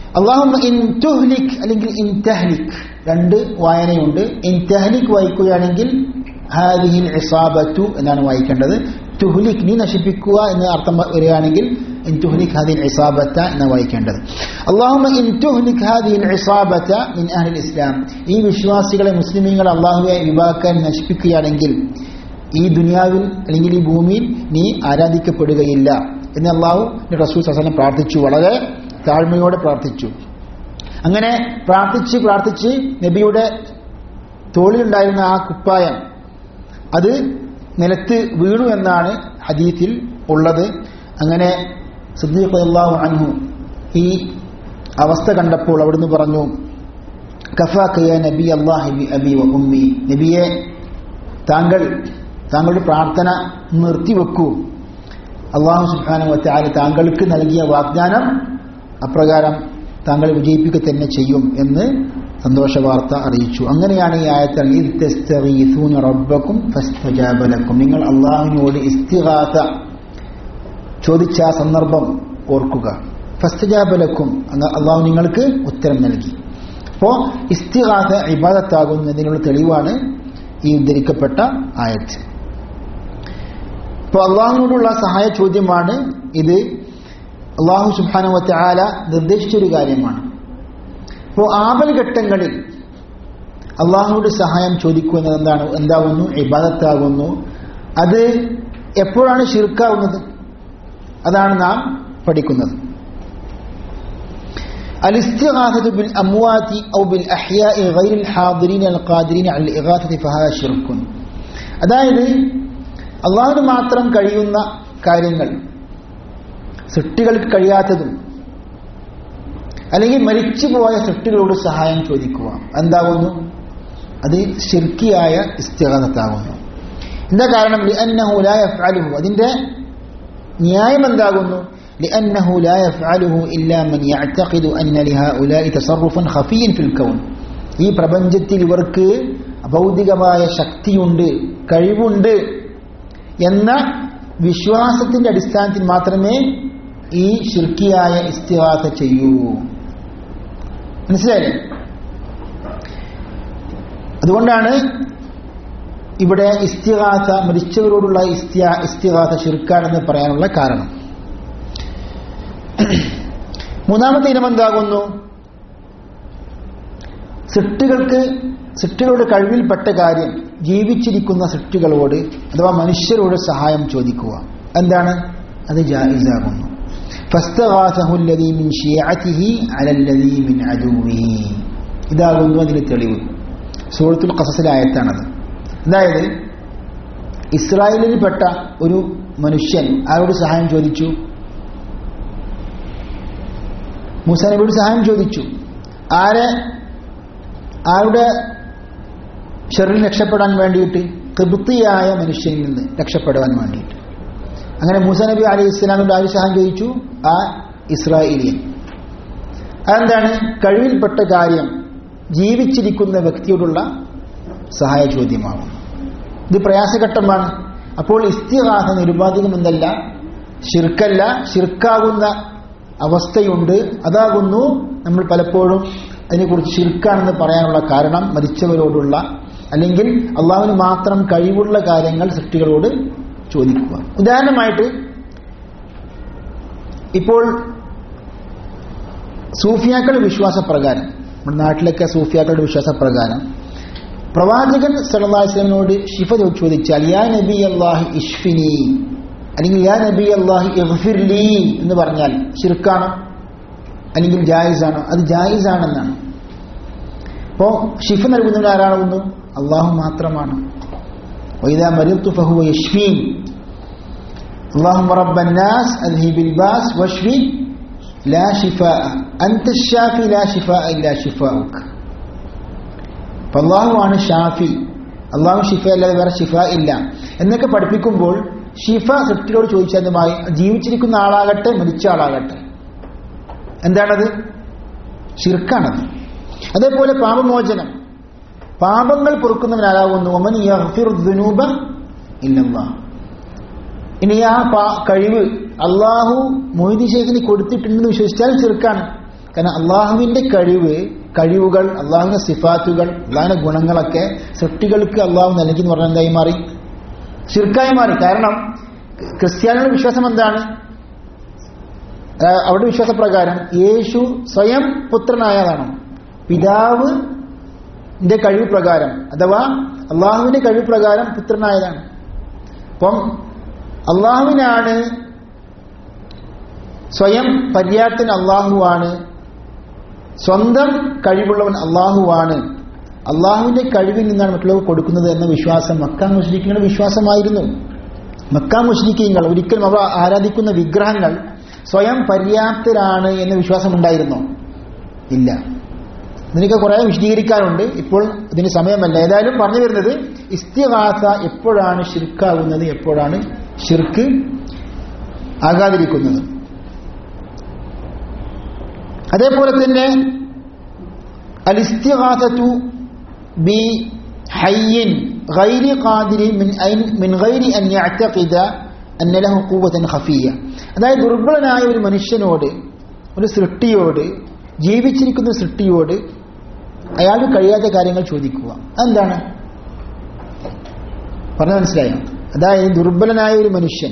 Speaker 4: അള്ളാഹുമ്മ ഇൻ തുഹ്ലിക് അല്ലെങ്കിൽ ഇൻ തഹ്ലിക് രണ്ട് വായനയുണ്ട് ഇൻ തഹ്ലിക് വായിക്കുകയാണെങ്കിൽ ഹാദിഹിൽ ഇസാബത്തു എന്നാണ് വായിക്കേണ്ടത് തുഹ്ലിക് നീ നശിപ്പിക്കുക എന്ന് അർത്ഥം വരികയാണെങ്കിൽ ഇൻ തുഹ്ലിക് ഹാദിൽ ഇസാബത്ത എന്ന് വായിക്കേണ്ടത് അള്ളാഹുമ്മ ഇൻ തുഹ്ലിക് ഹാദിൽ ഇസാബത്ത മിൻ അഹ്ലിൽ ഇസ്ലാം ഈ വിശ്വാസികളെ മുസ്ലിമീങ്ങൾ അള്ളാഹുവെ വിവാക്കാൻ നശിപ്പിക്കുകയാണെങ്കിൽ ഈ ദുനിയാവിൽ അല്ലെങ്കിൽ ഈ ഭൂമിയിൽ നീ ആരാധിക്കപ്പെടുകയില്ല എന്ന് അള്ളാഹു റസൂൽ സസനം പ്രാർത്ഥിച്ചു വളരെ താഴ്മയോടെ പ്രാർത്ഥിച്ചു അങ്ങനെ പ്രാർത്ഥിച്ച് പ്രാർത്ഥിച്ച് നബിയുടെ തോളിലുണ്ടായിരുന്ന ആ കുപ്പായം അത് നിലത്ത് വീണു എന്നാണ് ഹദീത്തിൽ ഉള്ളത് അങ്ങനെ സിദ്ദീഖ് അള്ളാഹു അൻഹു ഈ അവസ്ഥ കണ്ടപ്പോൾ അവിടുന്ന് പറഞ്ഞു കഫാക്കയ നബി അള്ളാഹി അബി വ ഉമ്മി നബിയെ താങ്കൾ താങ്കളുടെ പ്രാർത്ഥന നിർത്തിവെക്കൂ അള്ളാഹു സുബാനു വറ്റാല് താങ്കൾക്ക് നൽകിയ വാഗ്ദാനം അപ്രകാരം താങ്കൾ വിജയിപ്പിക്കുക തന്നെ ചെയ്യും എന്ന് സന്തോഷ വാർത്ത അറിയിച്ചു അങ്ങനെയാണ് ഈ ആയത്തിൽ റബ്ബക്കും ഫസ്തജാബലക്കും നിങ്ങൾ അള്ളാഹുവിനോട് ഇസ്തിഹാത്ത ചോദിച്ച ആ സന്ദർഭം ഓർക്കുക ഫസ്തജാബലക്കും അള്ളാഹു നിങ്ങൾക്ക് ഉത്തരം നൽകി അപ്പോ ഇസ്തിഹാത്ത ഇബാദത്താകുന്നതിനുള്ള തെളിവാണ് ഈ ഉദ്ധരിക്കപ്പെട്ട ആയത്ത് ഇപ്പോൾ അള്ളാഹുവിനോടുള്ള സഹായ ചോദ്യമാണ് ഇത് അള്ളാഹു സുബാനുവത്തെ ആല നിർദ്ദേശിച്ചൊരു കാര്യമാണ് അപ്പോൾ ആപൽഘട്ടങ്ങളിൽ അള്ളാഹുവിന്റെ സഹായം ചോദിക്കുന്നത് എന്താണ് എന്താകുന്നു ഇബാദത്താകുന്നു അത് എപ്പോഴാണ് ഷിർക്കാവുന്നത് അതാണ് നാം പഠിക്കുന്നത് الاستغاثة بالأموات أو بالأحياء غير الحاضرين القادرين على الإغاثة فهذا شرك അതായത് അള്ളാഹുവിന് മാത്രം കഴിയുന്ന കാര്യങ്ങൾ സൃഷ്ടികൾക്ക് കഴിയാത്തതും അല്ലെങ്കിൽ മരിച്ചുപോയ സൃഷ്ടികളോട് സഹായം ചോദിക്കുക എന്താകുന്നു അത് ശിർക്കിയായ ഇസ്തിഗാനത്താകുന്നു എന്താ കാരണം ലിഅന്നഹു ലാ യഫ്അലുഹു അതിന്റെ ന്യായം എന്താകുന്നു لأنه لا يفعله إلا من يعتقد أن لهؤلاء تصرفا خفيا في الكون ഈ പ്രപഞ്ചത്തിൽ ഇവർക്ക് ഭൗതികമായ ശക്തിയുണ്ട് കഴിവുണ്ട് എന്ന വിശ്വാസത്തിന്റെ അടിസ്ഥാനത്തിൽ മാത്രമേ ഈ ശിർക്കിയായ ഇസ്തിഹാസ ചെയ്യൂ മനസ്സിലായില്ലേ അതുകൊണ്ടാണ് ഇവിടെ ഇസ്തിഹാസ മരിച്ചവരോടുള്ള ഇസ്തിയാ ഇസ്തിഹാസ ഷിർക്കാണെന്ന് പറയാനുള്ള കാരണം മൂന്നാമത്തെ ഇനം എന്താകുന്നു സൃഷ്ടികൾക്ക് സൃഷ്ടികളുടെ കഴിവിൽപ്പെട്ട കാര്യം ജീവിച്ചിരിക്കുന്ന സൃഷ്ടികളോട് അഥവാ മനുഷ്യരോട് സഹായം ചോദിക്കുക എന്താണ് അത് ജായിസാകുന്നു ഇതാകുന്നു അതിന് തെളിവ് സൂറത്തുൽ കസസിലായത്താണത് അതായത് ഇസ്രായേലിൽപ്പെട്ട ഒരു മനുഷ്യൻ ആരോട് സഹായം ചോദിച്ചു മൂസ നബിയോട് സഹായം ചോദിച്ചു ആരെ ആരുടെ ഷെറിൽ രക്ഷപ്പെടാൻ വേണ്ടിയിട്ട് കൃപത്തിയായ മനുഷ്യനിൽ നിന്ന് രക്ഷപ്പെടുവാൻ വേണ്ടിയിട്ട് അങ്ങനെ മൂസ നബി അലി ഇസ്ലാമിന്റെ ആര് സഹായം ചോദിച്ചു ആ ഇസ്രായേലിയൻ അതെന്താണ് കഴിവിൽപ്പെട്ട കാര്യം ജീവിച്ചിരിക്കുന്ന വ്യക്തിയോടുള്ള സഹായ ചോദ്യമാകുന്നു ഇത് പ്രയാസഘട്ടമാണ് അപ്പോൾ ഇസ്തിഹാസ നിരുപാധികം എന്നല്ല ഷിർക്കല്ല ഷിർക്കാകുന്ന അവസ്ഥയുണ്ട് അതാകുന്നു നമ്മൾ പലപ്പോഴും അതിനെക്കുറിച്ച് ഷിർക്കാണെന്ന് പറയാനുള്ള കാരണം മരിച്ചവരോടുള്ള അല്ലെങ്കിൽ അള്ളാഹുവിന് മാത്രം കഴിവുള്ള കാര്യങ്ങൾ സൃഷ്ടികളോട് ചോദിക്കുക ഉദാഹരണമായിട്ട് ഇപ്പോൾ സൂഫിയാക്കളുടെ വിശ്വാസപ്രകാരം നമ്മുടെ നാട്ടിലൊക്കെ സൂഫിയാക്കളുടെ വിശ്വാസപ്രകാരം പ്രവാചകൻ സലഹ്സ്ലമിനോട് ഷിഫ ചോദിച്ചാൽ യാ നബി അള്ളാഹി ഇഷ്ഫിനി അല്ലെങ്കിൽ യാ നബി അള്ളാഹി ഇഗ്ഫിർലി എന്ന് പറഞ്ഞാൽ ഷിർക്കാണോ അല്ലെങ്കിൽ ജായിസാണോ അത് ജായിസാണെന്നാണ് അപ്പോ ഷിഫ നൽകുന്നവൻ ആരാകുന്നു അള്ളാഹു മാത്രമാണ് وإذا مرضت فهو يشفين اللهم رب الناس أذهب الباس واشفي لا شفاء أنت الشافي لا شفاء إلا شفاؤك فالله ആണ് ഷാഫി അള്ളാഹു ഷിഫ അല്ലാതെ വേറെ ഷിഫ ഇല്ല എന്നൊക്കെ പഠിപ്പിക്കുമ്പോൾ ഷിഫ സൃഷ്ടിയോട് ചോദിച്ചതുമായി ജീവിച്ചിരിക്കുന്ന ആളാകട്ടെ മരിച്ച ആളാകട്ടെ എന്താണത് ഷിർക്കാണത് അതേപോലെ പാപമോചനം പാപങ്ങൾ പൊറുക്കുന്നവനാകുന്നു ഒമൻ യഗ്ഫിറുദ്ദുനൂബ ഇല്ലല്ലാഹ് ഇനി ആ കഴിവ് അള്ളാഹു മൊയ്തി ഷേഖിന് കൊടുത്തിട്ടുണ്ടെന്ന് വിശ്വസിച്ചാൽ ചെറുക്കാണ് കാരണം അള്ളാഹുവിന്റെ കഴിവ് കഴിവുകൾ അള്ളാഹുവിന്റെ സിഫാത്തുകൾ അള്ളാഹിന്റെ ഗുണങ്ങളൊക്കെ സൃഷ്ടികൾക്ക് അള്ളാഹു നൽകി എന്ന് പറഞ്ഞാൽ എന്തായി മാറി ശിർക്കായി മാറി കാരണം ക്രിസ്ത്യാനികളുടെ വിശ്വാസം എന്താണ് ആ, അവരുടെ വിശ്വാസപ്രകാരം യേശു സ്വയം പുത്രനായതാണ് പിതാവ് ന്റെ കഴിവ് പ്രകാരം അഥവാ അള്ളാഹുവിന്റെ കഴിവ് പ്രകാരം പുത്രനായതാണ് അപ്പം അള്ളാഹുവിനാണ് സ്വയം പര്യാപ്തൻ അള്ളാഹുവാണ് സ്വന്തം കഴിവുള്ളവൻ അള്ളാഹുവാണ് അള്ളാഹുവിന്റെ കഴിവിൽ നിന്നാണ് മറ്റുള്ളവർ കൊടുക്കുന്നത് എന്ന വിശ്വാസം മക്ക മുസ്ലിങ്ങളുടെ വിശ്വാസമായിരുന്നു മക്ക മുസ്ലിക്കീങ്ങൾ ഒരിക്കലും അവർ ആരാധിക്കുന്ന വിഗ്രഹങ്ങൾ സ്വയം പര്യാപ്തരാണ് എന്ന വിശ്വാസം ഉണ്ടായിരുന്നോ ഇല്ല ഇതിനൊക്കെ കുറെ വിശദീകരിക്കാനുണ്ട് ഇപ്പോൾ ഇതിന് സമയമല്ല ഏതായാലും പറഞ്ഞു വരുന്നത് ഇസ്തിഹാസ എപ്പോഴാണ് ഷിർക്കാവുന്നത് എപ്പോഴാണ് ഷിർക്ക് ആകാതിരിക്കുന്നത് അതേപോലെ തന്നെ അലിസ്തിഹാസത്തു ബി ഹയ്യിൻ غير قادر من أين من غير أن يعتقد أن له قوة خفية അതായത് ദുർബലനായ ഒരു മനുഷ്യനോട് ഒരു സൃഷ്ടിയോട് ജീവിച്ചിരിക്കുന്ന സൃഷ്ടിയോട് അയാൾക്ക് കഴിയാത്ത കാര്യങ്ങൾ ചോദിക്കുക അതെന്താണ് പറഞ്ഞ മനസ്സിലായോ അതായത് ദുർബലനായ ഒരു മനുഷ്യൻ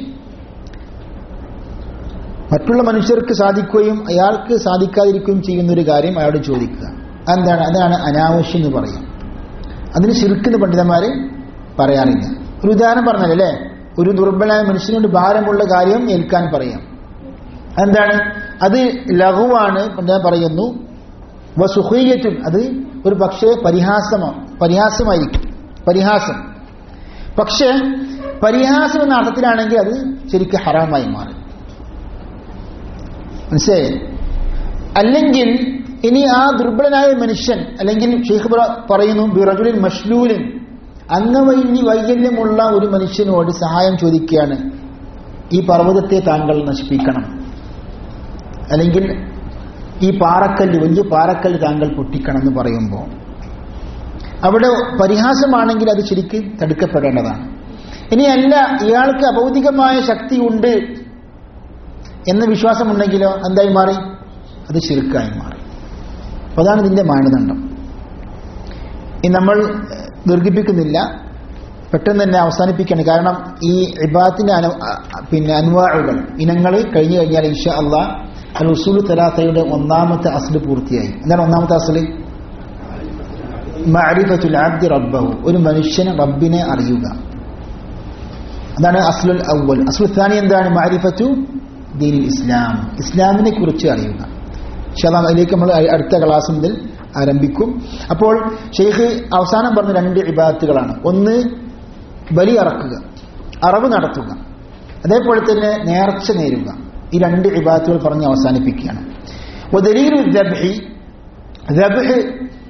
Speaker 4: മറ്റുള്ള മനുഷ്യർക്ക് സാധിക്കുകയും അയാൾക്ക് സാധിക്കാതിരിക്കുകയും ചെയ്യുന്ന ഒരു കാര്യം അയാളോട് ചോദിക്കുക അതെന്താണ് അതാണ് അനാവശ്യം എന്ന് പറയും അതിന് ശിർക്കെന്ന് പണ്ഡിതന്മാര് പറയാറില്ല ഒരു ഉദാഹരണം പറഞ്ഞല്ലേ ഒരു ദുർബലനായ മനുഷ്യനോട് ഭാരമുള്ള കാര്യം ഏൽക്കാൻ പറയാം എന്താണ് അത് ലഘുവാണ് പണ്ഡിതൻ പറയുന്നു വസുഹീയറ്റും അത് ഒരു പക്ഷേ പരിഹാസമോ പരിഹാസമായിരിക്കും പരിഹാസം പക്ഷേ പരിഹാസം എന്ന അർത്ഥത്തിലാണെങ്കിൽ അത് ശരിക്കും ഹറാമായി മാറും മനസ്സിലായി അല്ലെങ്കിൽ ഇനി ആ ദുർബലനായ മനുഷ്യൻ അല്ലെങ്കിൽ ഷെയ്ഖ് പറ- പറയുന്നു ബിറജുലിൻ മഷ്ലൂലിൻ അംഗവൈന്യ വൈകല്യമുള്ള ഒരു മനുഷ്യനോട് സഹായം ചോദിക്കുകയാണ് ഈ പർവ്വതത്തെ താങ്കൾ നശിപ്പിക്കണം അല്ലെങ്കിൽ ഈ പാറക്കല്ല് വലിയ പാറക്കല്ല് താങ്കൾ പൊട്ടിക്കണം എന്ന് പറയുമ്പോൾ അവിടെ പരിഹാസമാണെങ്കിൽ അത് ശരിക്ക് തടുക്കപ്പെടേണ്ടതാണ് ഇനി അല്ല ഇയാൾക്ക് അഭൗതികമായ ശക്തിയുണ്ട് എന്ന വിശ്വാസമുണ്ടെങ്കിലോ എന്തായി മാറി അത് ശിർക്കായി മാറി അപ്പൊ അതാണ് ഇതിന്റെ മാനദണ്ഡം ഇനി നമ്മൾ ദീർഘിപ്പിക്കുന്നില്ല പെട്ടെന്ന് തന്നെ അവസാനിപ്പിക്കണം കാരണം ഈ ഇബാത്തിന്റെ അനു അ- പിന്നെ അൻവാഴുകൾ ഇനങ്ങൾ കഴിഞ്ഞു കഴിഞ്ഞാൽ ഇൻഷ അള്ളാ അൽ ഉസൂൽ തലാത്തയുടെ ഒന്നാമത്തെ അസ്ല് പൂർത്തിയായി എന്താണ് ഒന്നാമത്തെ അസ്ല് മഅരിഫത്തുൽ അബ്ദി റബ്ബഹു ഒരു മനുഷ്യന് റബ്ബിനെ അറിയുക അതാണ് അസ്ലുൽ അവൽ അസ്ലു ഥാനി എന്താണ് മഅരിഫത്തു ദീനിൽ ഇസ്ലാം ഇസ്ലാമിനെ കുറിച്ച് അറിയുക ഇൻഷാല്ലാ അതിലേക്ക് നമ്മൾ അ- അടുത്ത ക്ലാസ് മുതൽ ആരംഭിക്കും അപ്പോൾ ഷെയ്ഖ് അവസാനം പറഞ്ഞ രണ്ട് ഇബാദത്തുകളാണ് ഒന്ന് ബലി അറക്കുക അറവ് നടത്തുക അതേപോലെ തന്നെ നേർച്ച നേരുക ഈ രണ്ട് ഇബാദത്തുകൾ പറഞ്ഞ് അവസാനിപ്പിക്കുകയാണ് വദലീലു ദബ്ഹി ദബ്ഹ്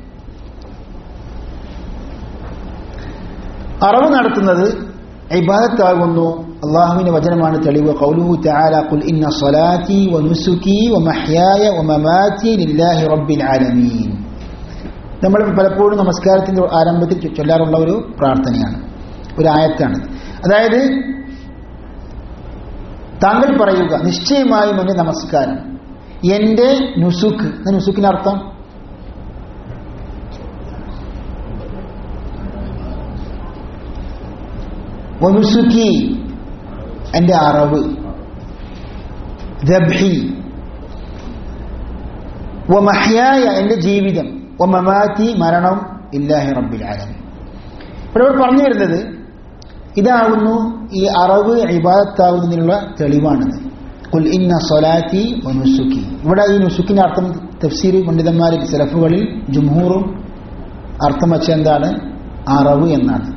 Speaker 4: അറവ് നടത്തുന്നത് ഇബാദത്താകുന്നു അള്ളാഹുവിന്റെ വചനമാണ് തെളിവ് ഖൗലുഹു തആല ഖുൽ ഇന്ന സ്വലാത്തി വനുസുകി വമഹ്യായ വമമാതി ലില്ലാഹി റബ്ബിൽ ആലമീൻ നമ്മൾ പലപ്പോഴും നമസ്കാരത്തിന്റെ ആരംഭത്തിൽ ചൊ- ചൊല്ലാറുള്ള ഒരു പ്രാർത്ഥനയാണ് ഒരു ആയത്താണ് അതായത് താങ്കൾ പറയുക നിശ്ചയമായും എന്റെ നമസ്കാരം എന്റെ നുസുക്ക് എന്താ നുസുക്കിന് അർത്ഥം വനുസുക്കി എന്റെ അറവ് ദബ്ഹി വമഹ്യായ എന്റെ ജീവിതം വമമാതി മരണം ഇല്ലാഹി റബ്ബിൽ ആലമീൻ ഇവിടെ ഇവിടെ പറഞ്ഞു വരുന്നത് ഇതാകുന്നു ഈ അറവ് ഇബാദത്താവുന്നതിനുള്ള തെളിവാണിത് കുൽ ഇന്ന സ്വലാത്തി വനുസുക്കി ഇവിടെ ഈ നുസുക്കിന്റെ അർത്ഥം തഫ്സീർ പണ്ഡിതന്മാരിൽ സെലഫുകളിൽ ജുംഹൂറും അർത്ഥം വെച്ച എന്താണ് അറവ് എന്നാണ്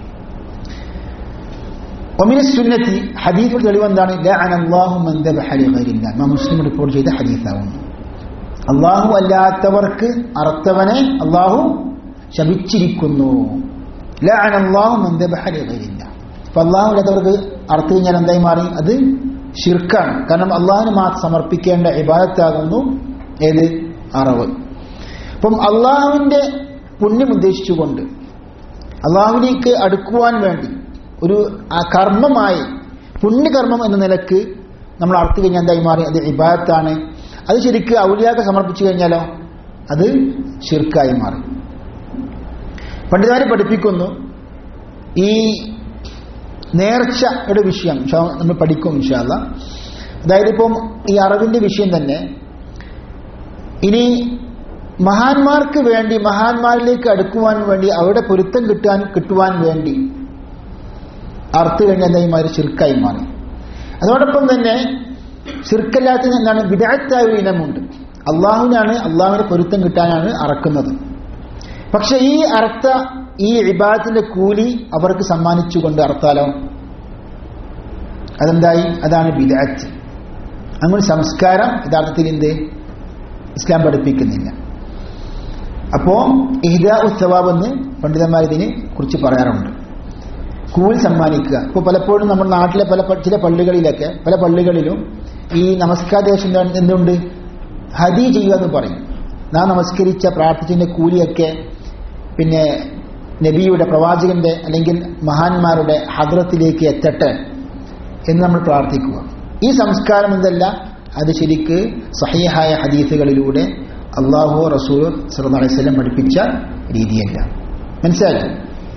Speaker 4: ഒമിന സുന്നത്തി ഹദീഫിൽ തെളിവ് എന്താണ് ലഅന അല്ലാഹു മൻ ദബഹ ലിഗൈരില്ലാഹ് ഇമാം മുസ്ലിം റിപ്പോർട്ട് ചെയ്ത ഹദീസാവുന്നു അള്ളാഹു അല്ലാത്തവർക്ക് അറുത്തവനെ അള്ളാഹു ശപിച്ചിരിക്കുന്നു ലഅന അല്ലാഹു മൻ ദബഹ ലിഗൈരില്ലാഹ് അപ്പൊ അള്ളാഹു അല്ലാത്തവർക്ക് അറുത്തു കഴിഞ്ഞാൽ എന്തായി മാറി അത് ഷിർക്കാണ് കാരണം അള്ളാഹിന് മാത്രം സമർപ്പിക്കേണ്ട ഇബാദത്താകുന്നു ഏത് അറവ് അപ്പം അള്ളാഹുവിന്റെ പുണ്യം ഉദ്ദേശിച്ചുകൊണ്ട് അള്ളാഹുവിലേക്ക് അടുക്കുവാൻ വേണ്ടി ഒരു ആ കർമ്മമായി പുണ്യകർമ്മം എന്ന നിലക്ക് നമ്മൾ അർത്ഥം കഴിഞ്ഞാൽ എന്തായി മാറി അത് ഇബാദത്താണ് അത് ശരിക്ക് ഔലിയാക്ക് സമർപ്പിച്ചു കഴിഞ്ഞാലോ അത് ഷിർക്കായി മാറി പണ്ഡിതന്മാർ പഠിപ്പിക്കുന്നു ഈ നേർച്ചയുടെ വിഷയം ഇൻഷാ അള്ളാ നമ്മൾ പഠിക്കും ഇൻഷാല്ല അതായത് ഇപ്പം ഈ അറിവിന്റെ വിഷയം തന്നെ ഇനി മഹാന്മാർക്ക് വേണ്ടി മഹാന്മാരിലേക്ക് അടുക്കുവാൻ വേണ്ടി അവരുടെ പൊരുത്തം കിട്ടാൻ കിട്ടുവാൻ വേണ്ടി അർത്ഥ കഴിഞ്ഞാൽ എന്തായി മാറി ചിർക്കായി മാറി അതോടൊപ്പം തന്നെ ചിർക്കല്ലാത്ത എന്താണ് വിദഗ്ധായ ഒരു ഇനമുണ്ട് അള്ളാഹുവിനാണ് അള്ളാഹുവിന്റെ പൊരുത്തം കിട്ടാനാണ് അറക്കുന്നത് പക്ഷെ ഈ അർത്ഥ ഈ ഇബാദത്തിന്റെ കൂലി അവർക്ക് സമ്മാനിച്ചുകൊണ്ട് അർത്താലോ അതെന്തായി അതാണ് ബിദാറ്റ് അങ്ങനെ സംസ്കാരം യഥാർത്ഥത്തിൽ എന്ത് ഇസ്ലാം പഠിപ്പിക്കുന്നില്ല അപ്പോ ഇഹ്ദാ ഉത്സവാബ് എന്ന് പണ്ഡിതന്മാർ ഇതിനെ കുറിച്ച് പറയാറുണ്ട് കൂലി സമ്മാനിക്കുക ഇപ്പോൾ പലപ്പോഴും നമ്മുടെ നാട്ടിലെ പല പ- ചില പള്ളികളിലൊക്കെ പല പള്ളികളിലും ഈ നമസ്കാരദേശം എന്തുണ്ട് ഹദി ചെയ്യുക എന്ന് പറയും നാം നമസ്കരിച്ച പ്രാർത്ഥിച്ചതിന്റെ കൂലിയൊക്കെ പിന്നെ നബിയുടെ പ്രവാചകന്റെ അല്ലെങ്കിൽ മഹാന്മാരുടെ ഹദ്രത്തിലേക്ക് എത്തട്ടെ എന്ന് നമ്മൾ പ്രാർത്ഥിക്കുക ഈ സംസ്കാരം എന്തല്ല അത് ശരിക്ക് സഹീഹായ ഹദീസുകളിലൂടെ അള്ളാഹു റസൂൽ സല്ലല്ലാഹു അലൈഹി വസല്ലം പഠിപ്പിച്ച രീതിയല്ല മനസ്സിലായി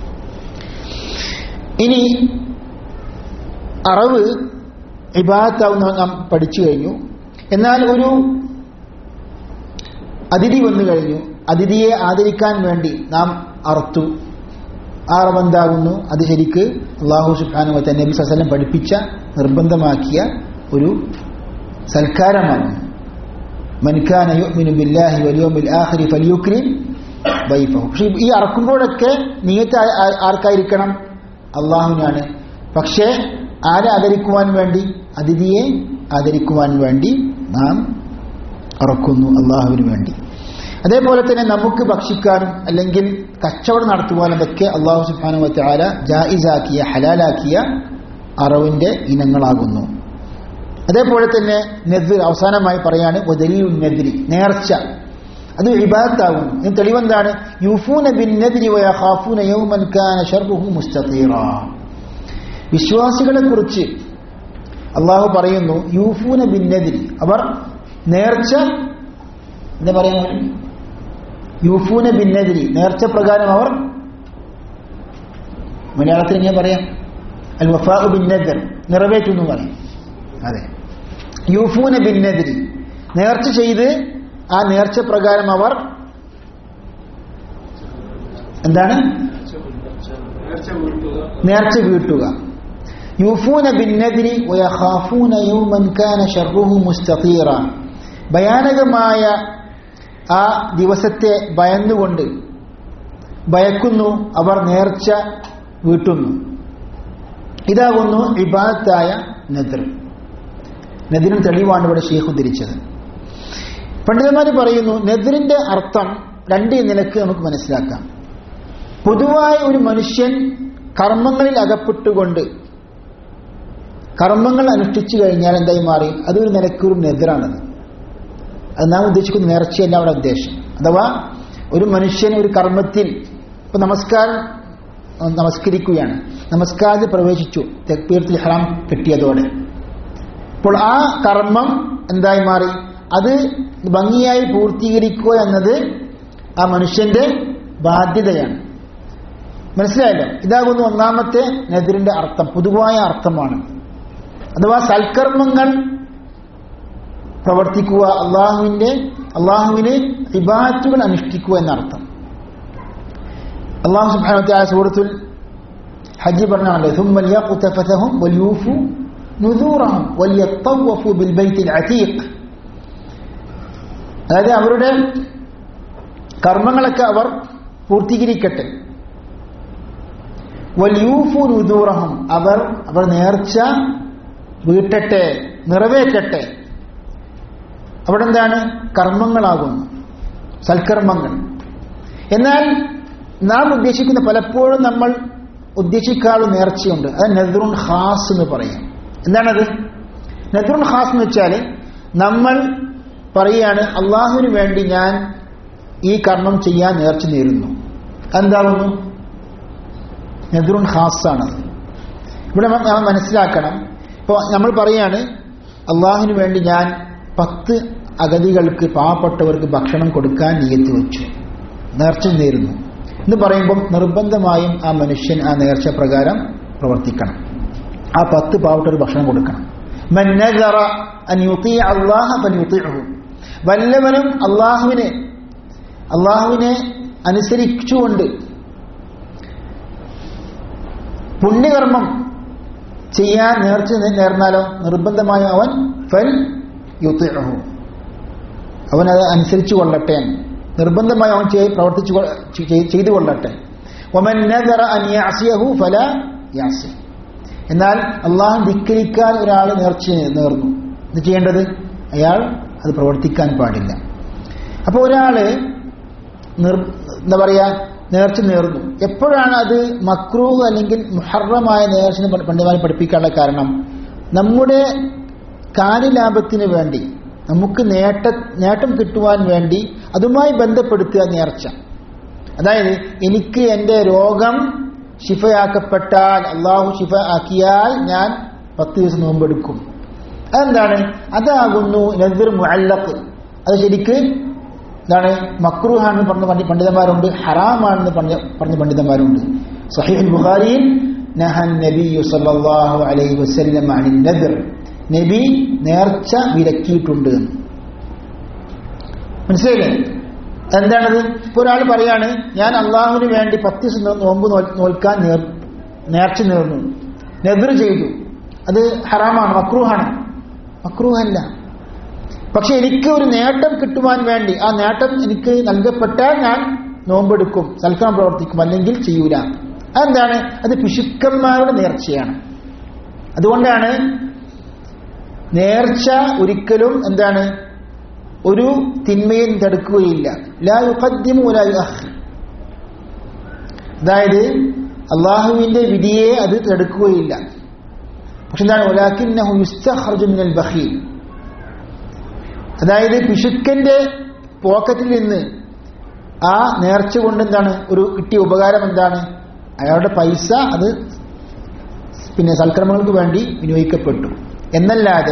Speaker 4: ഇനി അറവ് ഇബാത്താവുന്ന നാം പഠിച്ചു കഴിഞ്ഞു എന്നാൽ ഒരു അതിഥി വന്നു കഴിഞ്ഞു അതിഥിയെ ആദരിക്കാൻ വേണ്ടി നാം അറുത്തു ആ അറവെന്താകുന്നു അത് ശരിക്ക് അള്ളാഹു സുബ്ഹാനഹു വ തആല നബി സല്ലല്ലാഹു അലൈഹി വസല്ലം പഠിപ്പിച്ച നിർബന്ധമാക്കിയ ഒരു സൽക്കാരമാകുന്നു മൻ കാന യുഅ്മിനു ബില്ലാഹി വൽ യൗമിൽ ആഖിരി ഫൽയുക്രിം ദൈഫഹു പക്ഷേ ഈ അറക്കുമ്പോഴൊക്കെ നിയത്ത് ആ- ആ- ആർക്കായിരിക്കണം അള്ളാഹുവിനാണ് പക്ഷേ ആരെ ആദരിക്കുവാൻ വേണ്ടി അതിഥിയെ ആദരിക്കുവാൻ വേണ്ടി നാം അറക്കുന്നു അള്ളാഹുവിന് വേണ്ടി അതേപോലെ തന്നെ നമുക്ക് ഭക്ഷിക്കാനും അല്ലെങ്കിൽ കച്ചവടം നടത്തുവാനും അതൊക്കെ അള്ളാഹു സുബ്ഹാനഹു വതആല ജായിസാക്കിയ ഹലാലാക്കിയ അറവിന്റെ ഇനങ്ങളാകുന്നു അതേപോലെ തന്നെ നെദ്ർ അവസാനമായി പറയാണ് ഒദലിയു നെദ്രി നേർച്ച അത് ഇബാദത്താകുന്നു ഇതിന് തെളിവെന്താണ് യൂഫൂന ബിൻ നെദ്രി വയഖാഫൂന യൗമൻ കാന ശർറുഹു മുസ്തതീറ വിശ്വാസികളെ കുറിച്ച് അള്ളാഹു പറയുന്നു യൂഫൂന ബിൻ നെദ്രി അവർ നേർച്ച എന്താ പറയാ യൂഫൂന ബിൻ നെദ്രി നേർച്ച പ്രകാരം അവർ മലയാളത്തിൽ എങ്ങനെ പറയാം അൽ വഫാ ബിൻ നെദർ നിറവേറ്റുന്നു പറയും അതെ യൂഫൂന ബിൻ നെദ്രി നേർച്ച ചെയ്ത് ആ നേർച്ച പ്രകാരം അവർ എന്താണ് നേർച്ച വീട്ടുക യൂഫൂന ബിൻ നെദ്രി വയഖാഫൂന യൗമൻ കാന ശർറുഹു മുസ്തതീറ ഭയാനകമായ ആ ദിവസത്തെ ഭയന്നുകൊണ്ട് ഭയക്കുന്നു അവർ നേർച്ച വീട്ടുന്നു ഇതാകുന്നു ഇബാദത്തായ നെതിർ നെതിരിന് തെളിവാണ് ഇവിടെ ഷെയ്ഖ് ഉദ്ധരിച്ചത് പണ്ഡിതന്മാർ പറയുന്നു നെതിരിന്റെ അർത്ഥം രണ്ട് നിലക്ക് നമുക്ക് മനസ്സിലാക്കാം പൊതുവായ ഒരു മനുഷ്യൻ കർമ്മങ്ങളിൽ അകപ്പെട്ടുകൊണ്ട് കർമ്മങ്ങൾ അനുഷ്ഠിച്ചു കഴിഞ്ഞാൽ എന്തായി മാറി അതൊരു നിലക്കൊരു നെതിറാണത് അത് നാം ഉദ്ദേശിക്കുന്ന നേർച്ചയല്ല അവിടെ ഉദ്ദേശം അഥവാ ഒരു മനുഷ്യൻ ഒരു കർമ്മത്തിൽ ഇപ്പൊ നമസ്കാരം അഹ് നമസ്കരിക്കുകയാണ് നമസ്കാരത്തിൽ പ്രവേശിച്ചു തെക്ബീർത്തിൽ ഹറാം കിട്ടിയതോടെ അപ്പോൾ ആ കർമ്മം എന്തായി മാറി അത് ഭംഗിയായി പൂർത്തീകരിക്കുക എന്നത് ആ മനുഷ്യന്റെ ബാധ്യതയാണ് മനസ്സിലായല്ലോ ഇതാകുന്നു ഒന്നാമത്തെ നെതിരിന്റെ അർത്ഥം പൊതുവായ അർത്ഥമാണ് അഥവാ സൽക്കർമ്മങ്ങൾ പ്രവർത്തിക്കുക അള്ളാഹുവിന്റെ അള്ളാഹുവിന് ഇബാറ്റുകൾ അനുഷ്ഠിക്കുക എന്നർത്ഥം അള്ളാഹു സുബ്ഹാനഹു വ സൂറത്തുൽ ഹജ്ജ് പറഞ്ഞാണല്ലോ ثم ليقوا تفتهم وليوفوا نذورهم وليطوفوا بالبيت العتيق അതായത് അവരുടെ കർമ്മങ്ങളൊക്കെ അവർ പൂർത്തീകരിക്കട്ടെ വല്യൂഫു നുദൂറഹം അവർ അവർ നേർച്ച വീട്ടട്ടെ നിറവേറ്റട്ടെ അവിടെ എന്താണ് കർമ്മങ്ങളാകുന്നു സൽക്കർമ്മങ്ങൾ എന്നാൽ നാം ഉദ്ദേശിക്കുന്ന പലപ്പോഴും നമ്മൾ ഉദ്ദേശിക്കാതെ നേർച്ചയുണ്ട് അത് നെദ്റുൻ ഖാസ് എന്ന് പറയും എന്താണത് നെദ്റുൻ ഖാസ് എന്ന് വെച്ചാൽ നമ്മൾ പറയുകയാണ് അള്ളാഹുവിന് വേണ്ടി ഞാൻ ഈ കർമ്മം ചെയ്യാൻ നേർച്ച നേരുന്നു എന്താകുന്നു നെദ്റുൻ ഖാസാണത് ഇവിടെ നാം മനസ്സിലാക്കണം ഇപ്പോൾ നമ്മൾ പറയാണ് അള്ളാഹുവിന് വേണ്ടി ഞാൻ പത്ത് അഗതികൾക്ക് പാവപ്പെട്ടവർക്ക് ഭക്ഷണം കൊടുക്കാൻ നിയത്തി വെച്ചു നേർച്ച നേരുന്നു എന്ന് പറയുമ്പം നിർബന്ധമായും ആ മനുഷ്യൻ ആ നേർച്ച പ്രകാരം പ്രവർത്തിക്കണം ആ പത്ത് പാവപ്പെട്ടവർ ഭക്ഷണം കൊടുക്കണം മൻ നദറ അൻ യുതീഅ അല്ലാഹ ഫൽയുതീഅഹു വല്ലവനും അള്ളാഹുവിനെ അള്ളാഹുവിനെ അനുസരിച്ചുകൊണ്ട് പുണ്യകർമ്മം ചെയ്യാൻ നേർച്ച നേർന്നാലോ നിർബന്ധമായും അവൻ ഫൽ യുത്തിഅഹു അവൻ അത് അനുസരിച്ചു കൊള്ളട്ടെ നിർബന്ധമായി അവൻ ചെയ്ത് പ്രവർത്തിച്ചു കൊ- ചെയ്- ചെയ്തു കൊള്ളട്ടെ ഒമൻ നദറ അൻ യഅസിയഹു ഫല യാസി എന്നാൽ അള്ളാഹു ധിക്കരിക്കാൻ ഒരാൾ നേർച്ച നേർന്നു ഇത് ചെയ്യേണ്ടത് അയാൾ അത് പ്രവർത്തിക്കാൻ പാടില്ല അപ്പോൾ ഒരാള് നിർ എന്താ പറയാ നേർച്ച നേർന്നു എപ്പോഴാണ് അത് മക്രൂഹ് അല്ലെങ്കിൽ മുഹറമായ നേർച്ച പണ്ഡിതമായി പഠിപ്പിക്കാനുള്ള കാരണം നമ്മുടെ കാര്യലാഭത്തിന് വേണ്ടി നമുക്ക് നേട്ട നേട്ടം കിട്ടുവാൻ വേണ്ടി അതുമായി ബന്ധപ്പെടുത്തുക നേർച്ച അതായത് എനിക്ക് എൻ്റെ രോഗം ശിഫയാക്കപ്പെട്ടാൽ അള്ളാഹു ശിഫ ആക്കിയാൽ ഞാൻ പത്ത് ദിവസം നോമ്പെടുക്കും അതെന്താണ് അതാകുന്നു നദിർ മുഅല്ലഖ് അത് ശരിക്ക് എന്താണ് മക്രൂഹാണെന്ന് പറഞ്ഞ പണ്ഡി- പണ്ഡിതന്മാരുണ്ട് ഹറാമാണെന്ന് പറഞ്ഞ പറഞ്ഞ പണ്ഡിതന്മാരുണ്ട് സഹീഹുൽ ബുഖാരിയിൽ നഹൻ നബിയു സല്ലല്ലാഹു അലൈഹി വസല്ലം അനിൽ നദിർ നബി നേർച്ച വിലക്കിയിട്ടുണ്ട് എന്ന്. മനസ്സിലായില്ലേ എന്താണത് ഇപ്പൊ ഒരാൾ പറയാണ് ഞാൻ അള്ളാഹുവിന് വേണ്ടി പത്ത് ദിവസം നോ- നോമ്പ് നോൽ- നോൽക്കാൻ നേർ നേർച്ച നേർന്നു നെതിർ ചെയ്തു അത് ഹറാമാണ് മക്രൂഹാണ് മക്രൂഹല്ല പക്ഷെ എനിക്ക് ഒരു നേട്ടം കിട്ടുവാൻ വേണ്ടി ആ നേട്ടം എനിക്ക് നൽകപ്പെട്ടാൽ ഞാൻ നോമ്പെടുക്കും സൽക്രമം പ്രവർത്തിക്കും അല്ലെങ്കിൽ ചെയ്യൂല അതെന്താണ് അത് പിശുക്കന്മാരുടെ നേർച്ചയാണ് അതുകൊണ്ടാണ് നേർച്ച ഒരിക്കലും എന്താണ് ഒരു തിന്മയും തടുക്കുകയില്ല ലാ യുഖദ്ദിമു വലാ യുഅഖിർ അതായത് അള്ളാഹുവിന്റെ വിധിയെ അത് തടുക്കുകയില്ല പക്ഷെ എന്താണ് ഒലാക്കിന്നഹു യുസ്തഖ്റജു മിനൽ ബഖീൽ അതായത് പിശുക്കന്റെ പോക്കറ്റിൽ നിന്ന് ആ നേർച്ച കൊണ്ട് എന്താണ് ഒരു കിട്ടിയ ഉപകാരം എന്താണ് അയാളുടെ പൈസ അത് പിന്നെ സൽക്രമങ്ങൾക്ക് വേണ്ടി വിനിയോഗിക്കപ്പെട്ടു എന്നല്ലാതെ